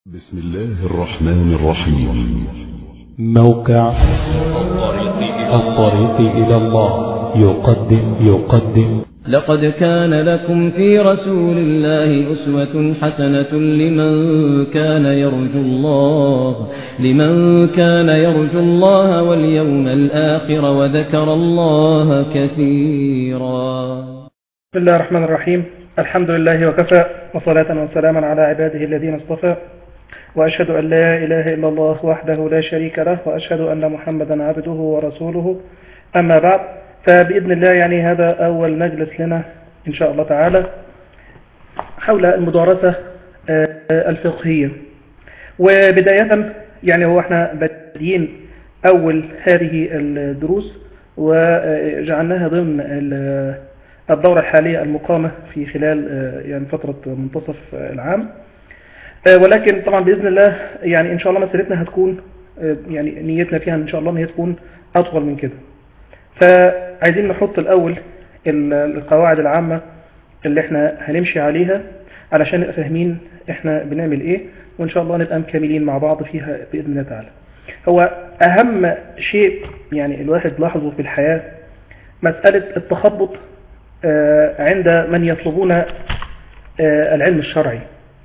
بسم الله الرحمن الرحيم موقع الطريق إلى الله يقدم يقدم لقد كان لكم في رسول الله أسوة حسنة لمن كان يرجو الله لمن كان يرجو الله واليوم الآخر وذكر الله كثيرا بسم الله الرحمن الرحيم الحمد لله وكفى وصلاة وسلاما على عباده الذين اصطفى وأشهد أن لا إله إلا الله وحده لا شريك له وأشهد أن محمدا عبده ورسوله أما بعد فبإذن الله يعني هذا أول مجلس لنا إن شاء الله تعالى حول المدارسة الفقهية وبداية يعني هو احنا بادئين أول هذه الدروس وجعلناها ضمن الدورة الحالية المقامة في خلال يعني فترة منتصف العام ولكن طبعا بإذن الله يعني إن شاء الله مسيرتنا هتكون يعني نيتنا فيها إن شاء الله إن هي تكون أطول من كده فعايزين نحط الأول القواعد العامة اللي احنا هنمشي عليها علشان نبقى فاهمين احنا بنعمل ايه وإن شاء الله نبقى مكملين مع بعض فيها بإذن الله تعالى هو أهم شيء يعني الواحد لاحظه في الحياة مسألة التخبط عند من يطلبون العلم الشرعي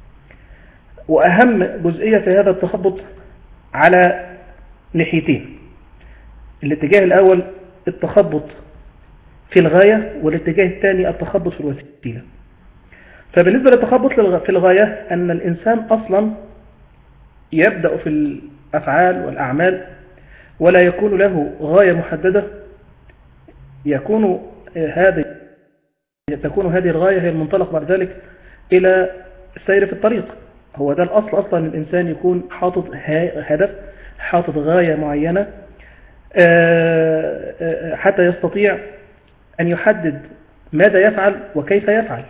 وأهم جزئية في هذا التخبط على ناحيتين الاتجاه الأول التخبط في الغاية والاتجاه الثاني التخبط في الوسيلة فبالنسبة للتخبط في الغاية أن الإنسان أصلا يبدأ في الأفعال والأعمال ولا يكون له غاية محددة يكون هذه تكون هذه الغاية هي المنطلق بعد ذلك إلى السير في الطريق هو ده الأصل أصلا الإنسان يكون حاطط هدف حاطط غاية معينة حتى يستطيع أن يحدد ماذا يفعل وكيف يفعل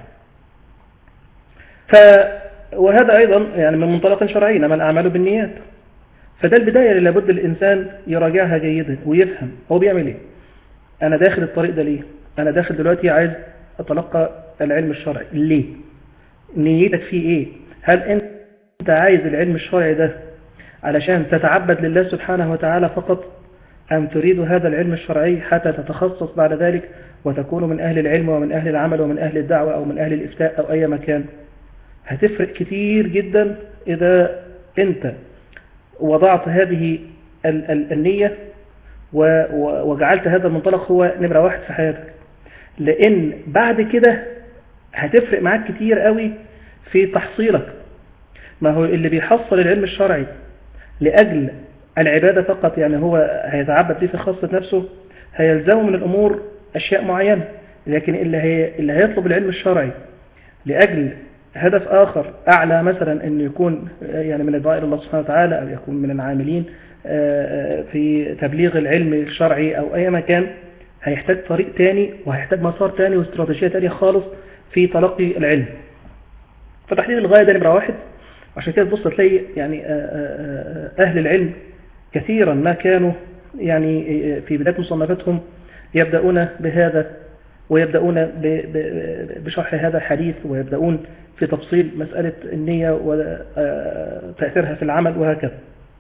ف وهذا أيضا يعني من منطلق شرعي إنما الأعمال بالنيات فده البداية اللي لابد الإنسان يراجعها جيدا ويفهم هو بيعمل إيه أنا داخل الطريق ده ليه أنا داخل دلوقتي عايز أتلقى العلم الشرعي ليه نيتك فيه إيه هل أنت عايز العلم الشرعي ده علشان تتعبد لله سبحانه وتعالى فقط أم تريد هذا العلم الشرعي حتى تتخصص بعد ذلك وتكون من أهل العلم ومن أهل العمل ومن أهل الدعوة أو من أهل الإفتاء أو أي مكان هتفرق كتير جدا إذا أنت وضعت هذه النية وجعلت هذا المنطلق هو نمرة واحد في حياتك لأن بعد كده هتفرق معاك كتير قوي في تحصيلك ما هو اللي بيحصل العلم الشرعي لأجل العبادة فقط يعني هو هيتعبد فيه في خاصة نفسه هيلزمه من الأمور أشياء معينة لكن اللي, هي اللي هيطلب العلم الشرعي لأجل هدف آخر أعلى مثلا أن يكون يعني من الدعاء إلى الله سبحانه وتعالى أو يكون من العاملين في تبليغ العلم الشرعي أو أي مكان هيحتاج طريق تاني وهيحتاج مسار تاني واستراتيجية تانية خالص في تلقي العلم فتحديد الغاية ده نمرة واحد عشان كده تبص تلاقي يعني أهل العلم كثيرا ما كانوا يعني في بداية مصنفاتهم يبدأون بهذا ويبدأون بشرح هذا الحديث ويبدأون في تفصيل مسألة النية وتأثيرها في العمل وهكذا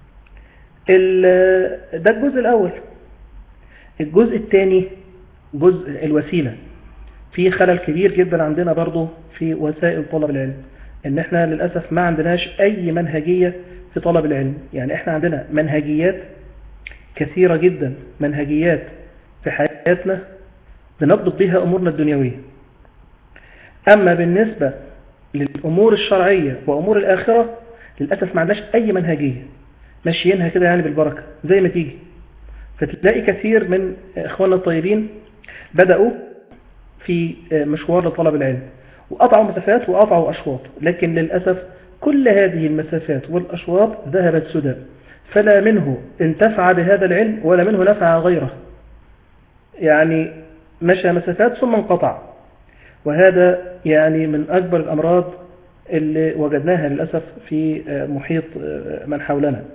ده الجزء الأول الجزء الثاني جزء الوسيلة في خلل كبير جدا عندنا برضو في وسائل طلب العلم ان احنا للأسف ما عندناش اي منهجية في طلب العلم يعني احنا عندنا منهجيات كثيرة جدا منهجيات في حياتنا بنضبط بها امورنا الدنيوية اما بالنسبة للامور الشرعية وامور الاخرة للأسف ما عندناش اي منهجية ماشيينها كده يعني بالبركة زي ما تيجي فتلاقي كثير من اخواننا الطيبين بدأوا في مشوار لطلب العلم وقطعوا مسافات وقطعوا أشواط لكن للأسف كل هذه المسافات والأشواط ذهبت سدى فلا منه انتفع بهذا العلم ولا منه نفع غيره يعني مشى مسافات ثم انقطع وهذا يعني من أكبر الأمراض اللي وجدناها للأسف في محيط من حولنا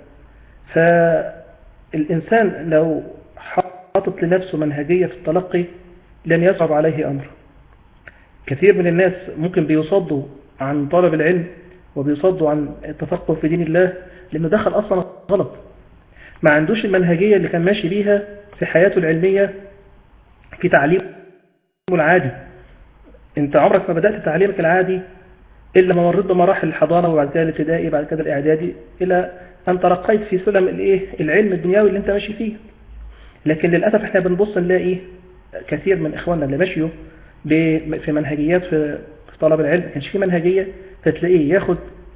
فالإنسان لو حاطط لنفسه منهجية في التلقي لن يصعب عليه أمر كثير من الناس ممكن بيصدوا عن طلب العلم وبيصدوا عن التفقه في دين الله لأنه دخل أصلا غلط ما عندوش المنهجية اللي كان ماشي بيها في حياته العلمية في تعليمه العادي انت عمرك ما بدأت تعليمك العادي إلا ما مريت بمراحل الحضانة وبعد كده الابتدائي بعد كده الإعدادي إلى أن ترقيت في سلم الإيه العلم الدنيوي اللي أنت ماشي فيه لكن للأسف احنا بنبص نلاقي كثير من إخواننا اللي ماشيوا في منهجيات في طلب العلم ما كانش في منهجية فتلاقيه ياخد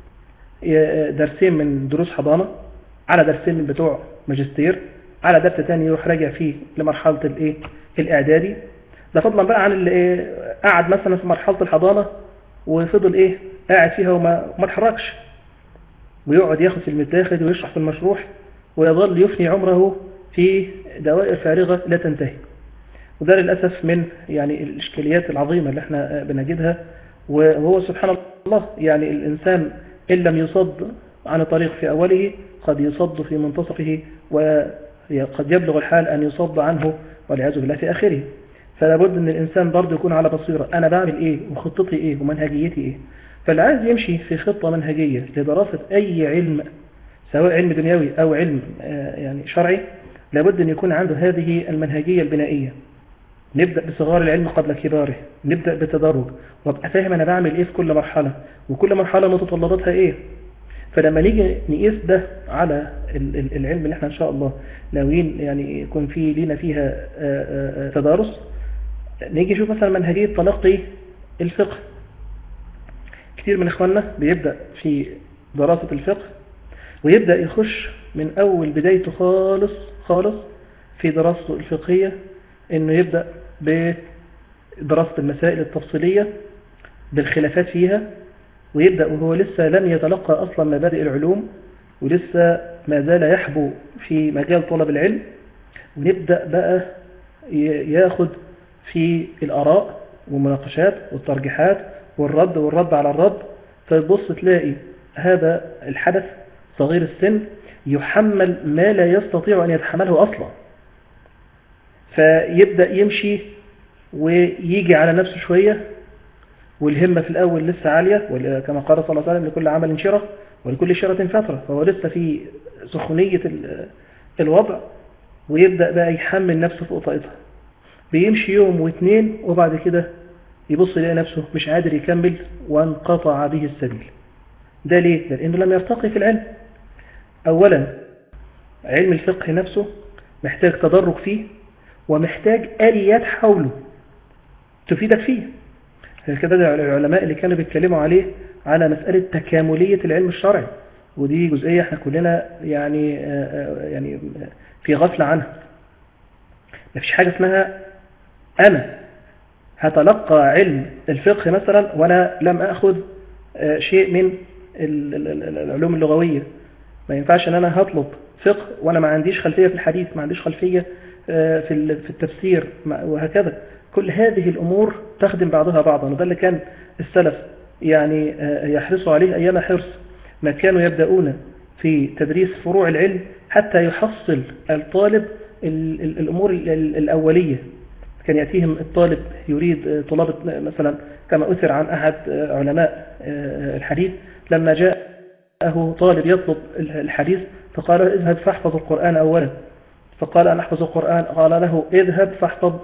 درسين من دروس حضانة على درسين من بتوع ماجستير على درس تاني يروح راجع فيه لمرحلة الايه الاعدادي ده فضلا بقى عن اللي قعد مثلا في مرحلة الحضانة وفضل ايه قاعد فيها وما ما اتحركش ويقعد ياخد في المتاخد ويشرح في المشروح ويظل يفني عمره في دوائر فارغة لا تنتهي وده للأسف من يعني الإشكاليات العظيمة اللي احنا بنجدها وهو سبحان الله يعني الإنسان إن لم يصد عن الطريق في أوله قد يصد في منتصفه وقد يبلغ الحال أن يصد عنه والعياذ بالله في آخره فلا بد أن الإنسان برضه يكون على بصيرة أنا بعمل إيه وخطتي إيه ومنهجيتي إيه فاللي عايز يمشي في خطة منهجية لدراسة أي علم سواء علم دنيوي أو علم يعني شرعي لابد أن يكون عنده هذه المنهجية البنائية نبدأ بصغار العلم قبل كباره نبدأ بتدرج وابقى فاهم أنا بعمل إيه في كل مرحلة وكل مرحلة متطلباتها إيه فلما نيجي نقيس ده على العلم اللي احنا إن شاء الله ناويين يعني يكون في لينا فيها تدارس نيجي نشوف مثلا منهجية تلقي الفقه كتير من إخواننا بيبدأ في دراسة الفقه ويبدأ يخش من أول بدايته خالص خالص في دراسته الفقهية انه يبدأ بدراسة المسائل التفصيلية بالخلافات فيها ويبدأ وهو لسه لم يتلقى أصلا مبادئ العلوم ولسه ما زال يحبو في مجال طلب العلم ونبدأ بقى ياخد في الآراء والمناقشات والترجيحات والرد والرد على الرد فتبص تلاقي هذا الحدث صغير السن يحمل ما لا يستطيع أن يتحمله أصلا فيبدأ يمشي ويجي على نفسه شوية والهمة في الأول لسه عالية كما قال صلى الله عليه وسلم لكل عمل شرة ولكل شرة فترة فهو لسه في سخونية الوضع ويبدأ بقى يحمل نفسه فوق طاقتها بيمشي يوم واثنين وبعد كده يبص يلاقي نفسه مش قادر يكمل وانقطع به السبيل ده ليه؟ ده لأنه لم يرتقي في العلم أولا علم الفقه نفسه محتاج تدرج فيه ومحتاج آليات حوله تفيدك فيه كده العلماء اللي كانوا بيتكلموا عليه على مسألة تكاملية العلم الشرعي ودي جزئية احنا كلنا يعني يعني في غفلة عنها مفيش حاجة اسمها أنا هتلقى علم الفقه مثلا وأنا لم أخذ شيء من العلوم اللغوية ما ينفعش أن أنا هطلب فقه وأنا ما عنديش خلفية في الحديث ما عنديش خلفية في في التفسير وهكذا كل هذه الأمور تخدم بعضها بعضا وده اللي كان السلف يعني يحرصوا عليه أيام حرص ما كانوا يبدأون في تدريس فروع العلم حتى يحصل الطالب الأمور الأولية كان يأتيهم الطالب يريد طلابة مثلا كما أثر عن أحد علماء الحديث لما جاءه طالب يطلب الحديث فقال اذهب فاحفظ القرآن أولا فقال أنا أحفظ القرآن قال له اذهب فاحفظ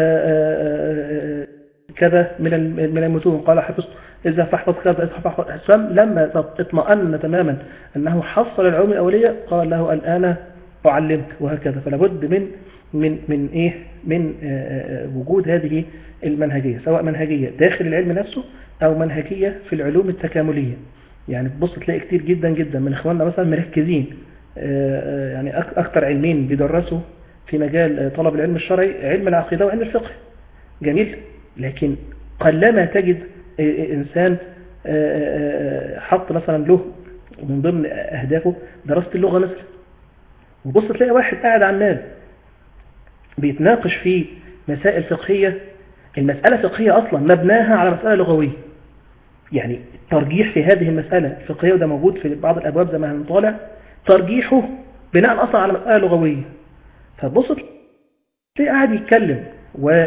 كذا من من المتون قال حفظ اذهب فاحفظ كذا اذهب فاحفظ لما اطمأن تماما أنه حصل العلوم الأولية قال له الآن أعلمك وهكذا فلا بد من من من إيه من وجود هذه المنهجية سواء منهجية داخل العلم نفسه أو منهجية في العلوم التكاملية يعني تبص تلاقي كتير جدا جدا من إخواننا مثلا مركزين يعني أكثر علمين بيدرسوا في مجال طلب العلم الشرعي علم العقيدة وعلم الفقه جميل لكن قلما تجد إنسان حط مثلا له من ضمن أهدافه دراسة اللغة مثلا وبص تلاقي واحد قاعد عمال بيتناقش في مسائل فقهية المسألة فقهية أصلا مبناها على مسألة لغوية يعني الترجيح في هذه المسألة الفقهية وده موجود في بعض الأبواب زي ما هنطالع ترجيحه بناء أصلا على مسألة لغوية فتبص تلاقي قاعد يتكلم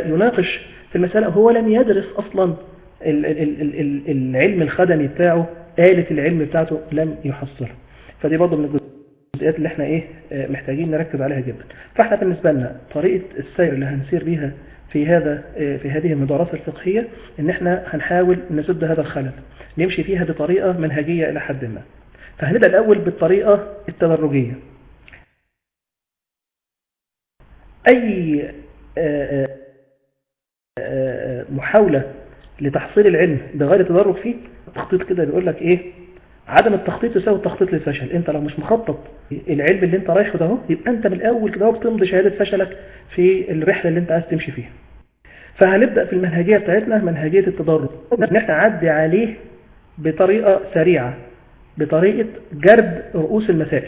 ويناقش في المسألة هو لم يدرس أصلا العلم الخدمي بتاعه آلة العلم بتاعته لم يحصلها فدي برضه من الجزئيات اللي احنا ايه آه، محتاجين نركز عليها جدا فاحنا بالنسبة لنا طريقة السير اللي هنسير بيها في هذا آه، في هذه المدرسة الفقهية ان احنا هنحاول نسد هذا الخلل نمشي فيها بطريقة منهجية الى حد ما فهنبدأ الاول بالطريقة التدرجية اي آه، آه، آه، محاولة لتحصيل العلم بغير تدرج فيه التخطيط كده بيقول لك ايه عدم التخطيط يساوي التخطيط للفشل انت لو مش مخطط العلم اللي انت رايحه ده اهو يبقى انت من الاول كده اهو بتمضي شهاده فشلك في الرحله اللي انت عايز تمشي فيها فهنبدا في المنهجيه بتاعتنا منهجيه التدرج ان احنا نعدي عليه بطريقه سريعه بطريقه جرد رؤوس المسائل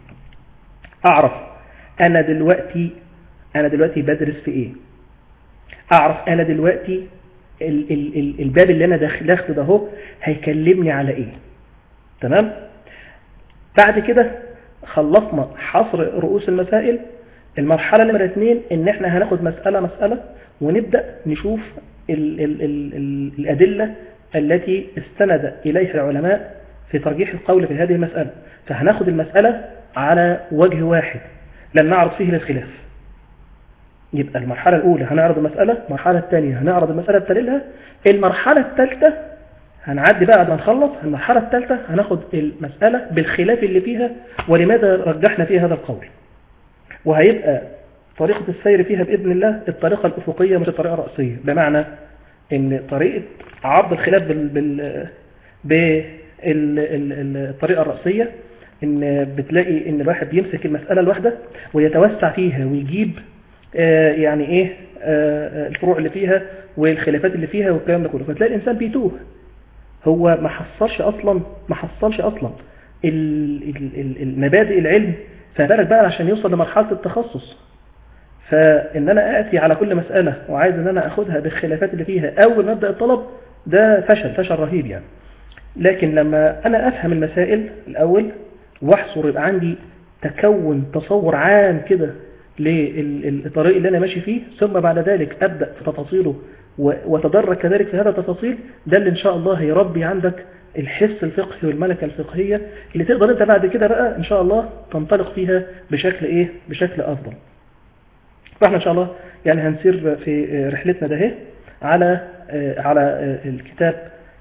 اعرف انا دلوقتي انا دلوقتي بدرس في ايه اعرف انا دلوقتي ال ال ال الباب اللي انا داخل داخله ده اهو هيكلمني على ايه تمام بعد كده خلصنا حصر رؤوس المسائل المرحلة نمرة اثنين ان احنا هناخد مسألة مسألة ونبدأ نشوف ال ال ال ال الأدلة التي استند إليها العلماء في ترجيح القول في هذه المسألة فهناخد المسألة على وجه واحد لن نعرض فيه للخلاف يبقى المرحلة الأولى هنعرض المسألة المرحلة الثانية هنعرض المسألة التالية المرحلة الثالثة هنعدي بقى بعد ما نخلص المرحلة الثالثة هناخد المسألة بالخلاف اللي فيها ولماذا رجحنا فيها هذا القول وهيبقى طريقة السير فيها بإذن الله الطريقة الأفقية مش الطريقة الرأسية بمعنى ان طريقة عرض الخلاف بال بال بالطريقة الرأسية ان بتلاقي ان الواحد يمسك المسألة الواحدة ويتوسع فيها ويجيب آه يعني ايه آه الفروع اللي فيها والخلافات اللي فيها والكلام ده كله فتلاقي الانسان بيتوه هو ما حصلش اصلا ما حصلش اصلا المبادئ العلم فبالك بقى عشان يوصل لمرحلة التخصص فان انا اتي على كل مسألة وعايز ان انا اخدها بالخلافات اللي فيها اول ما ابدا الطلب ده فشل فشل رهيب يعني لكن لما انا افهم المسائل الاول واحصر يبقى عندي تكون تصور عام كده للطريق اللي انا ماشي فيه ثم بعد ذلك ابدا في تفاصيله وتدرج كذلك في هذا التفاصيل ده اللي ان شاء الله هيربي عندك الحس الفقهي والملكة الفقهية اللي تقدر انت بعد كده بقى ان شاء الله تنطلق فيها بشكل ايه بشكل افضل فاحنا ان شاء الله يعني هنسير في رحلتنا ده على على الكتاب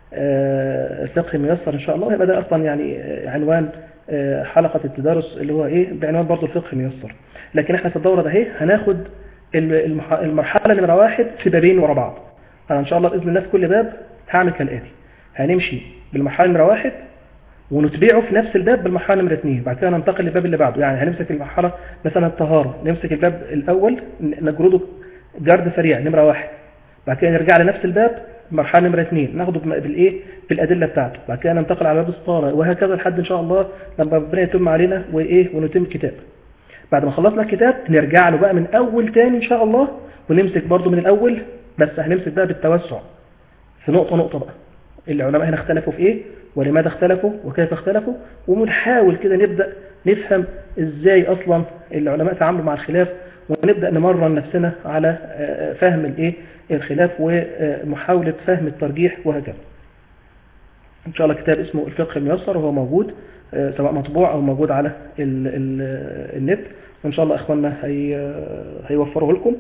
الفقه الميسر ان شاء الله هيبقى ده اصلا يعني عنوان حلقة التدارس اللي هو ايه بعنوان برضه الفقه الميسر لكن احنا في الدورة ده اهي هناخد المرحلة نمرة واحد في بابين ورا بعض انا ان شاء الله باذن الله في كل باب هعمل كالاتي هنمشي بالمرحلة نمرة واحد ونتبعه في نفس الباب بالمرحلة نمرة اثنين بعد كده ننتقل للباب اللي بعده يعني هنمسك المرحلة مثلا الطهارة نمسك الباب الأول نجرده جرد سريع نمرة واحد بعد كده نرجع لنفس الباب مرحلة نمرة اثنين ناخده بالايه بالأدلة بتاعته بعد كده ننتقل على باب الصلاة وهكذا لحد إن شاء الله لما ربنا يتم علينا وإيه ونتم الكتاب بعد ما خلصنا الكتاب نرجع له بقى من أول تاني إن شاء الله ونمسك برضه من الأول بس هنمسك بقى بالتوسع في نقطة نقطة بقى العلماء هنا اختلفوا في ايه ولماذا اختلفوا وكيف اختلفوا ونحاول كده نبدأ نفهم ازاي اصلا العلماء تعاملوا مع الخلاف ونبدأ نمرن نفسنا على فهم الايه الخلاف ومحاولة فهم الترجيح وهكذا ان شاء الله كتاب اسمه الفقه الميسر وهو موجود سواء مطبوع او موجود على ال ال النت وان شاء الله اخواننا هي هيوفره لكم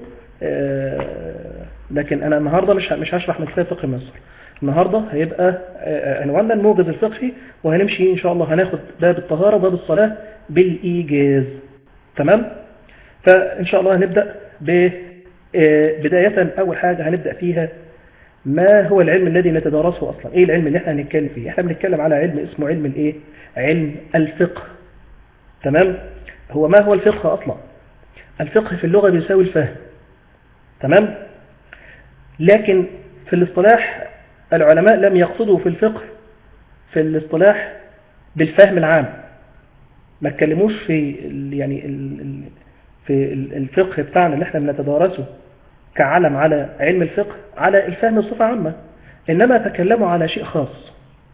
لكن انا النهارده مش مش هشرح من كتاب فقه مصر النهارده هيبقى عنواننا الموجز الفقهي وهنمشي ان شاء الله هناخد باب الطهاره وباب الصلاه بالايجاز تمام فان شاء الله هنبدا ب بدايه اول حاجه هنبدا فيها ما هو العلم الذي نتدارسه اصلا ايه العلم اللي احنا هنتكلم فيه احنا بنتكلم على علم اسمه علم الايه علم الفقه تمام هو ما هو الفقه اصلا الفقه في اللغه بيساوي الفهم تمام لكن في الاصطلاح العلماء لم يقصدوا في الفقه في الاصطلاح بالفهم العام ما اتكلموش في يعني في الفقه بتاعنا اللي احنا بنتدارسه كعلم على علم الفقه على الفهم بصفة عامة إنما تكلموا على شيء خاص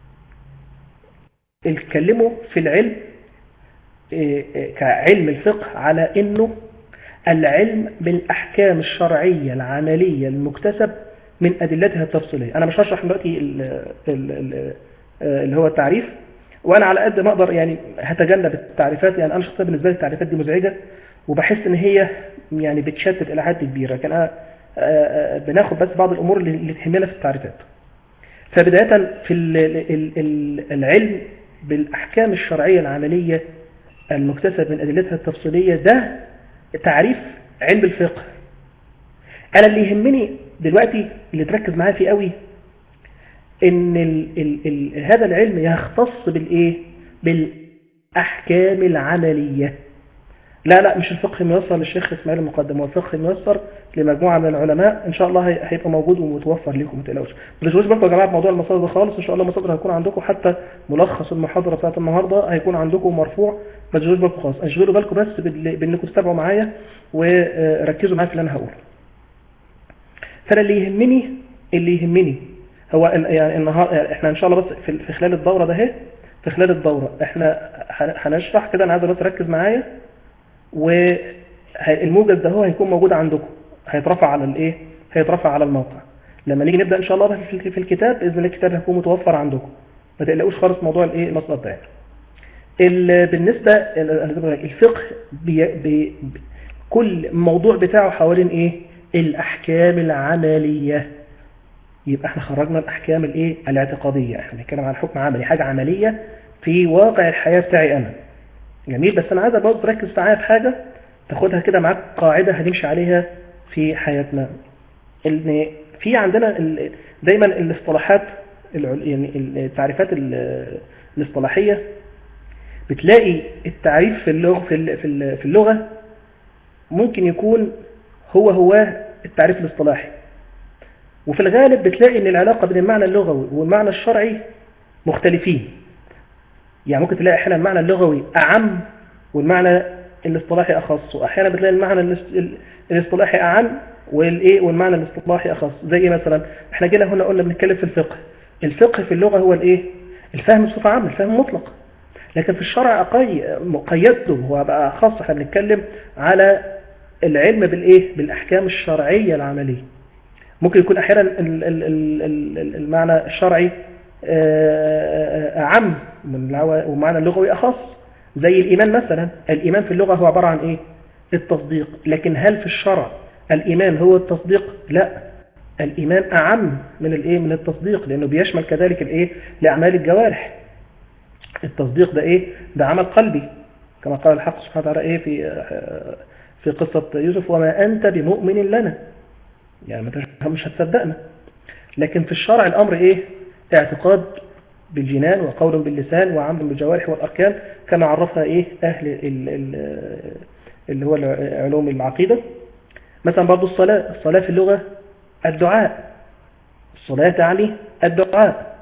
اتكلموا في العلم كعلم الفقه على إنه العلم بالأحكام الشرعية العملية المكتسب من أدلتها التفصيلية أنا مش هشرح دلوقتي آه، اللي هو التعريف وانا على قد ما اقدر يعني هتجنب التعريفات يعني انا شخصيا بالنسبه لي التعريفات دي مزعجه وبحس ان هي يعني بتشتت الى حد كبير لكن أنا آه، آه، بناخد بس بعض الامور اللي اللي تهمنا في التعريفات فبدايه في ال- ال- ال- العلم بالاحكام الشرعيه العمليه المكتسب من ادلتها التفصيليه ده تعريف علم الفقه انا اللي يهمني دلوقتي اللي تركز معايا فيه قوي ان ال ال ال هذا العلم يختص بالايه بالاحكام العمليه لا لا مش الفقه الميسر للشيخ اسماعيل المقدم هو الفقه الميسر لمجموعه من العلماء ان شاء الله هي- هيبقى موجود ومتوفر لكم ما تقلقوش ما تشغلوش بالكم يا جماعه بموضوع المصادر ده خالص ان شاء الله المصادر هتكون عندكم حتى ملخص المحاضره بتاعت النهارده هيكون عندكم مرفوع ما تشغلوش بالكم خالص اشغلوا بالكم بس بال- بانكم تتابعوا معايا وركزوا معايا في اللي انا هقوله فانا اللي يهمني اللي يهمني هو إن يعني النهار احنا ان شاء الله بس في في خلال الدوره ده اهي في خلال الدوره احنا هن- هنشرح كده انا عايز بس تركز معايا والموجز ده هو هيكون موجود عندكم هيترفع على الايه هيترفع على الموقع لما نيجي نبدا ان شاء الله بقى في في الكتاب باذن الله الكتاب هيكون متوفر عندكم ما تقلقوش خالص موضوع الايه المصدر ده ال- بالنسبه أنا زي ما بقول لك، الفقه بي بي كل موضوع بتاعه حوالين ايه الاحكام العمليه يبقى احنا خرجنا الاحكام الايه الاعتقاديه احنا بنتكلم عن حكم عملي حاجه عمليه في واقع الحياه بتاعي انا جميل بس انا عايز برضه تركز معايا في حاجه تاخدها كده معاك قاعده هنمشي عليها في حياتنا ان في عندنا ال- دايما الاصطلاحات العل- يعني التعريفات ال- الاصطلاحيه بتلاقي التعريف في اللغه في ال- في ال- في اللغه ممكن يكون هو هو التعريف الاصطلاحي وفي الغالب بتلاقي ان العلاقه بين المعنى اللغوي والمعنى الشرعي مختلفين يعني ممكن تلاقي احيانا المعنى اللغوي اعم والمعنى الاصطلاحي اخص واحيانا بتلاقي المعنى الاس- ال- الاصطلاحي اعم والايه والمعنى الاصطلاحي اخص زي ايه مثلا احنا جينا هنا قلنا بنتكلم في الفقه الفقه في اللغه هو الايه الفهم بصفه عامه الفهم مطلق لكن في الشرع أقي- مقيد له هو بقى خاص احنا بنتكلم على العلم بالايه بالاحكام الشرعيه العمليه ممكن يكون احيانا ال- ال- ال- ال- المعنى الشرعي آه، اعم من العو- والمعنى اللغوي اخص زي الايمان مثلا الايمان في اللغه هو عباره عن ايه التصديق لكن هل في الشرع الايمان هو التصديق لا الايمان اعم من الايه من التصديق لانه بيشمل كذلك الايه لاعمال الجوارح التصديق ده ايه ده عمل قلبي كما قال الحق سبحانه وتعالى ايه في آه، في قصه يوسف وما انت بمؤمن لنا يعني ما انت مش هتصدقنا لكن في الشرع الامر ايه اعتقاد بالجنان وقول باللسان وعمل بالجوارح والاركان كما عرفها ايه اهل ال- ال- اللي هو علوم العقيده مثلا برضو الصلاه الصلاه في اللغه الدعاء الصلاه تعني الدعاء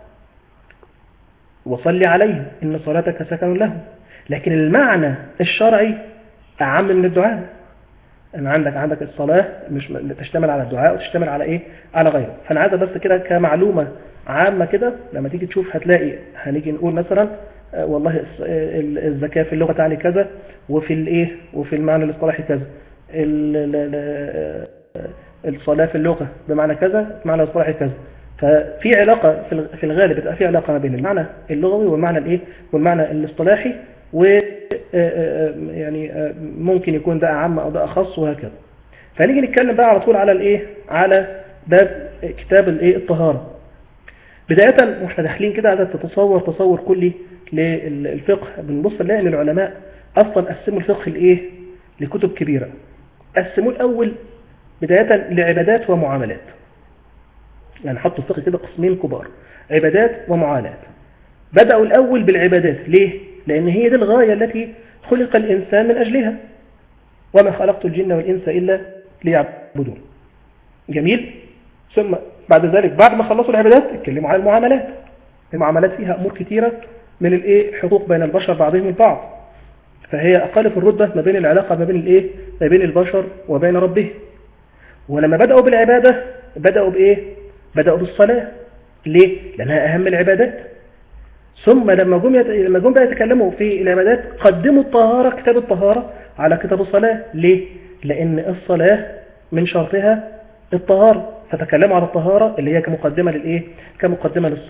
وصل عليهم إن صلاتك سكن لهم لكن المعنى الشرعي أعم من الدعاء أن عندك عندك الصلاة مش تشتمل على الدعاء وتشتمل على إيه على غيره فأنا عايز بس كده كمعلومة عامة كده لما تيجي تشوف هتلاقي هنيجي نقول مثلا آه، والله الص- ال- الزكاة في اللغة تعني كذا وفي الإيه وفي المعنى الاصطلاحي كذا ال- ال- ال- آه، الصلاة في اللغة بمعنى كذا المعنى الاصطلاحي كذا ففي علاقة في الغ- في الغالب بتبقى في علاقة ما بين المعنى اللغوي والمعنى الايه والمعنى الاصطلاحي و آه، آه، يعني آه، ممكن يكون ده أعم أو ده أخص وهكذا فنيجي نتكلم بقى على طول على الايه على باب كتاب الايه الطهارة بداية واحنا داخلين كده عايزك تتصور تصور كلي للفقه بنبص نلاقي ان العلماء اصلا قسموا الفقه لايه لكتب كبيرة قسموه الاول بداية لعبادات ومعاملات يعني حطوا الفقه كده قسمين كبار عبادات ومعاملات بدأوا الأول بالعبادات ليه؟ لأن هي دي الغاية التي خلق الإنسان من أجلها وما خلقت الجن والإنس إلا ليعبدون جميل ثم بعد ذلك بعد ما خلصوا العبادات اتكلموا على المعاملات المعاملات فيها أمور كثيرة من الإيه حقوق بين البشر بعضهم البعض فهي أقل في الرتبة ما بين العلاقة ما بين الإيه ما بين البشر وبين ربه ولما بدأوا بالعبادة بدأوا بإيه بدأوا بالصلاة ليه لأنها أهم العبادات ثم لما جم يت... لما جم بقى يتكلموا في العبادات قدموا الطهارة كتاب الطهارة على كتاب الصلاة ليه لأن الصلاة من شرطها الطهارة فتكلموا على الطهارة اللي هي كمقدمة للإيه كمقدمة للصلاة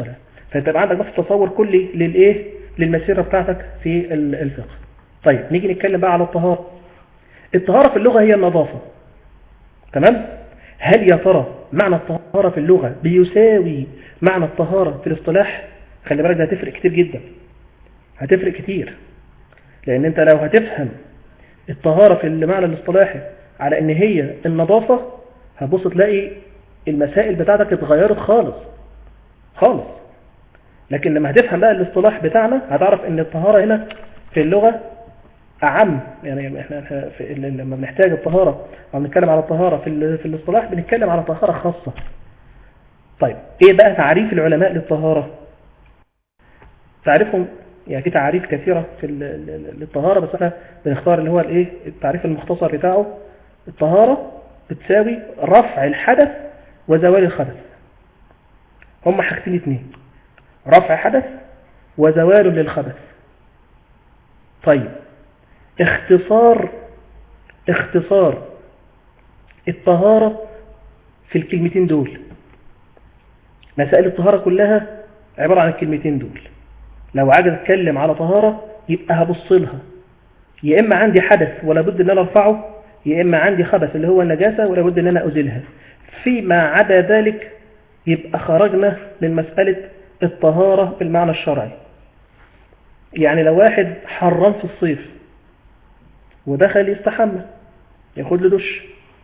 فتبقى عندك بس تصور كلي للايه للمسيره بتاعتك في ال- الفقه طيب نيجي نتكلم بقى على الطهاره الطهاره في اللغه هي النظافه تمام هل يا ترى معنى الطهاره في اللغه بيساوي معنى الطهاره في الاصطلاح خلي بالك ده هتفرق كتير جدا هتفرق كتير لان انت لو هتفهم الطهاره في المعنى الاصطلاحي على ان هي النظافه هتبص تلاقي المسائل بتاعتك اتغيرت خالص خالص لكن لما هتفهم بقى الاصطلاح بتاعنا هتعرف ان الطهارة هنا في اللغة أعم يعني احنا إحنا في ال- لما بنحتاج الطهارة أو بنتكلم على الطهارة في ال- في الاصطلاح بنتكلم على طهارة خاصة طيب ايه بقى تعريف العلماء للطهارة تعريفهم يعني في تعريف كثيرة في ال- ال- للطهارة بس احنا بنختار اللي هو الايه التعريف المختصر بتاعه الطهارة بتساوي رفع الحدث وزوال الخبث هم حاجتين اتنين رفع حدث وزوال للخبث طيب اختصار اختصار الطهارة في الكلمتين دول مسائل الطهارة كلها عبارة عن الكلمتين دول لو عايز اتكلم على طهارة يبقى هبص لها يا اما عندي حدث ولا بد ان انا ارفعه يا اما عندي خبث اللي هو النجاسة ولا بد ان انا ازيلها فيما عدا ذلك يبقى خرجنا من مسألة الطهارة بالمعنى الشرعي يعني لو واحد حران في الصيف ودخل يستحمى ياخد له دش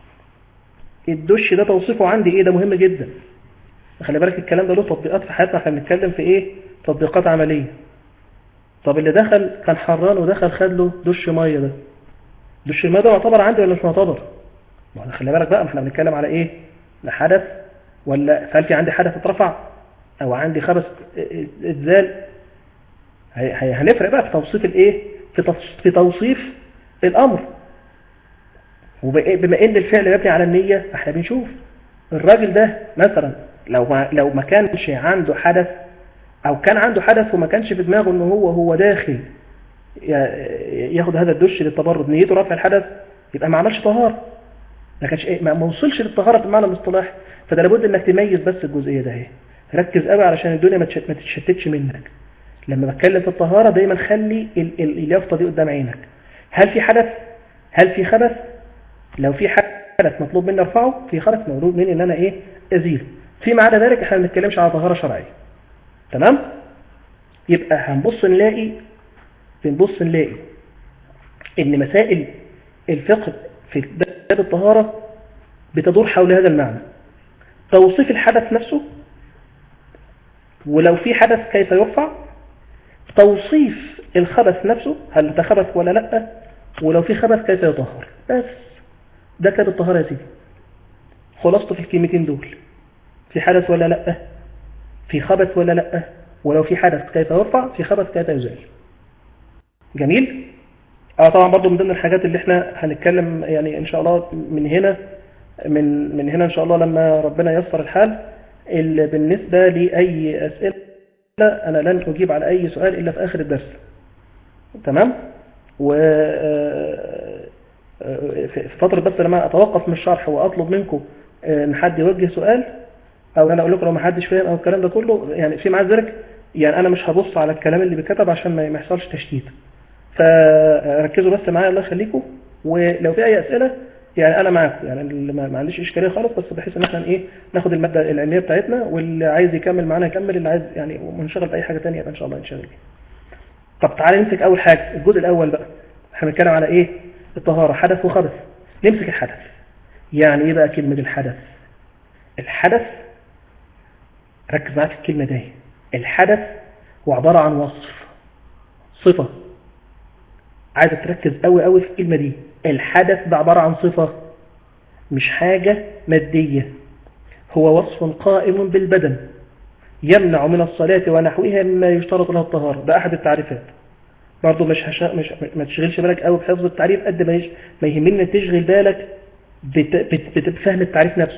الدش ده توصيفه عندي ايه ده مهم جدا خلي بالك الكلام ده له تطبيقات في حياتنا احنا بنتكلم في ايه تطبيقات عمليه طب اللي دخل كان حران ودخل خد له دش ميه ده دش الميه ده معتبر عندي ولا مش معتبر ما احنا خلي بالك بقى ما احنا بنتكلم على ايه لا حدث ولا هل في عندي حدث اترفع او عندي خبث اتزال هي- هي- هنفرق بقى في توصيف الايه في تص- في توصيف الامر وبما ان الفعل مبني على النيه فاحنا بنشوف الراجل ده مثلا لو ما لو ما كانش عنده حدث او كان عنده حدث وما كانش في دماغه ان هو هو داخل ي- ياخد هذا الدش للتبرد نيته رفع الحدث يبقى ما عملش طهاره ما كانش إيه ما ما وصلش للطهاره بالمعنى الاصطلاحي فده لابد انك تميز بس الجزئيه ده اهي ركز قوي علشان الدنيا ما تش- ما تتشتتش منك لما بتكلم في الطهاره دايما خلي ال- ال- اليافطه دي قدام عينك هل في حدث هل في خبث لو في حدث مطلوب مني ارفعه في خبث مطلوب مني ان انا ايه ازيله فيما عدا ذلك احنا ما بنتكلمش على طهاره شرعيه تمام يبقى هنبص نلاقي بنبص نلاقي ان مسائل الفقه في باب الطهاره بتدور حول هذا المعنى توصيف الحدث نفسه ولو في حدث كيف يرفع توصيف الخبث نفسه هل ده خبث ولا لا ولو في خبث كيف يطهر بس ده كتاب الطهارة يا سيدي خلاصته في الكلمتين دول في حدث ولا لا في خبث ولا لا ولو في حدث كيف يرفع في خبث كيف يزال جميل اه طبعا برضو من ضمن الحاجات اللي احنا هنتكلم يعني ان شاء الله من هنا من من هنا ان شاء الله لما ربنا ييسر الحال اللي بالنسبة لأي أسئلة أنا لن أجيب على أي سؤال إلا في آخر الدرس تمام و آه، آه، في فترة بس لما أتوقف من الشرح وأطلب منكم آه، إن حد يوجه سؤال أو أنا أقول لكم لو ما حدش فاهم أو الكلام ده كله يعني في معاه ذلك يعني أنا مش هبص على الكلام اللي بيتكتب عشان ما ما يحصلش تشتيت فركزوا بس معايا الله يخليكم ولو في أي أسئلة يعني أنا معاكم يعني اللي ما ما عنديش إشكالية خالص بس بحيث إن إحنا إيه ناخد المادة العلمية بتاعتنا واللي عايز يكمل معانا يكمل اللي عايز يعني ونشغل بأي حاجة تانية يبقى إن شاء الله نشغل بيها. طب تعالى نمسك أول حاجة الجزء الأول بقى احنا بنتكلم على إيه الطهارة حدث وخبث نمسك الحدث يعني إيه بقى كلمة الحدث الحدث ركز معايا في الكلمة دي الحدث هو عبارة عن وصف صفة عايزك تركز قوي قوي في الكلمة دي الحدث ده عبارة عن صفة مش حاجة مادية هو وصف قائم بالبدن يمنع من الصلاة ونحوها مما يشترط لها الطهارة ده أحد التعريفات برضه مش, هش... مش ما تشغلش بالك قوي بحفظ التعريف قد ما يش... ما يهمني إنك تشغل بالك بت... بت... بت... بفهم التعريف نفسه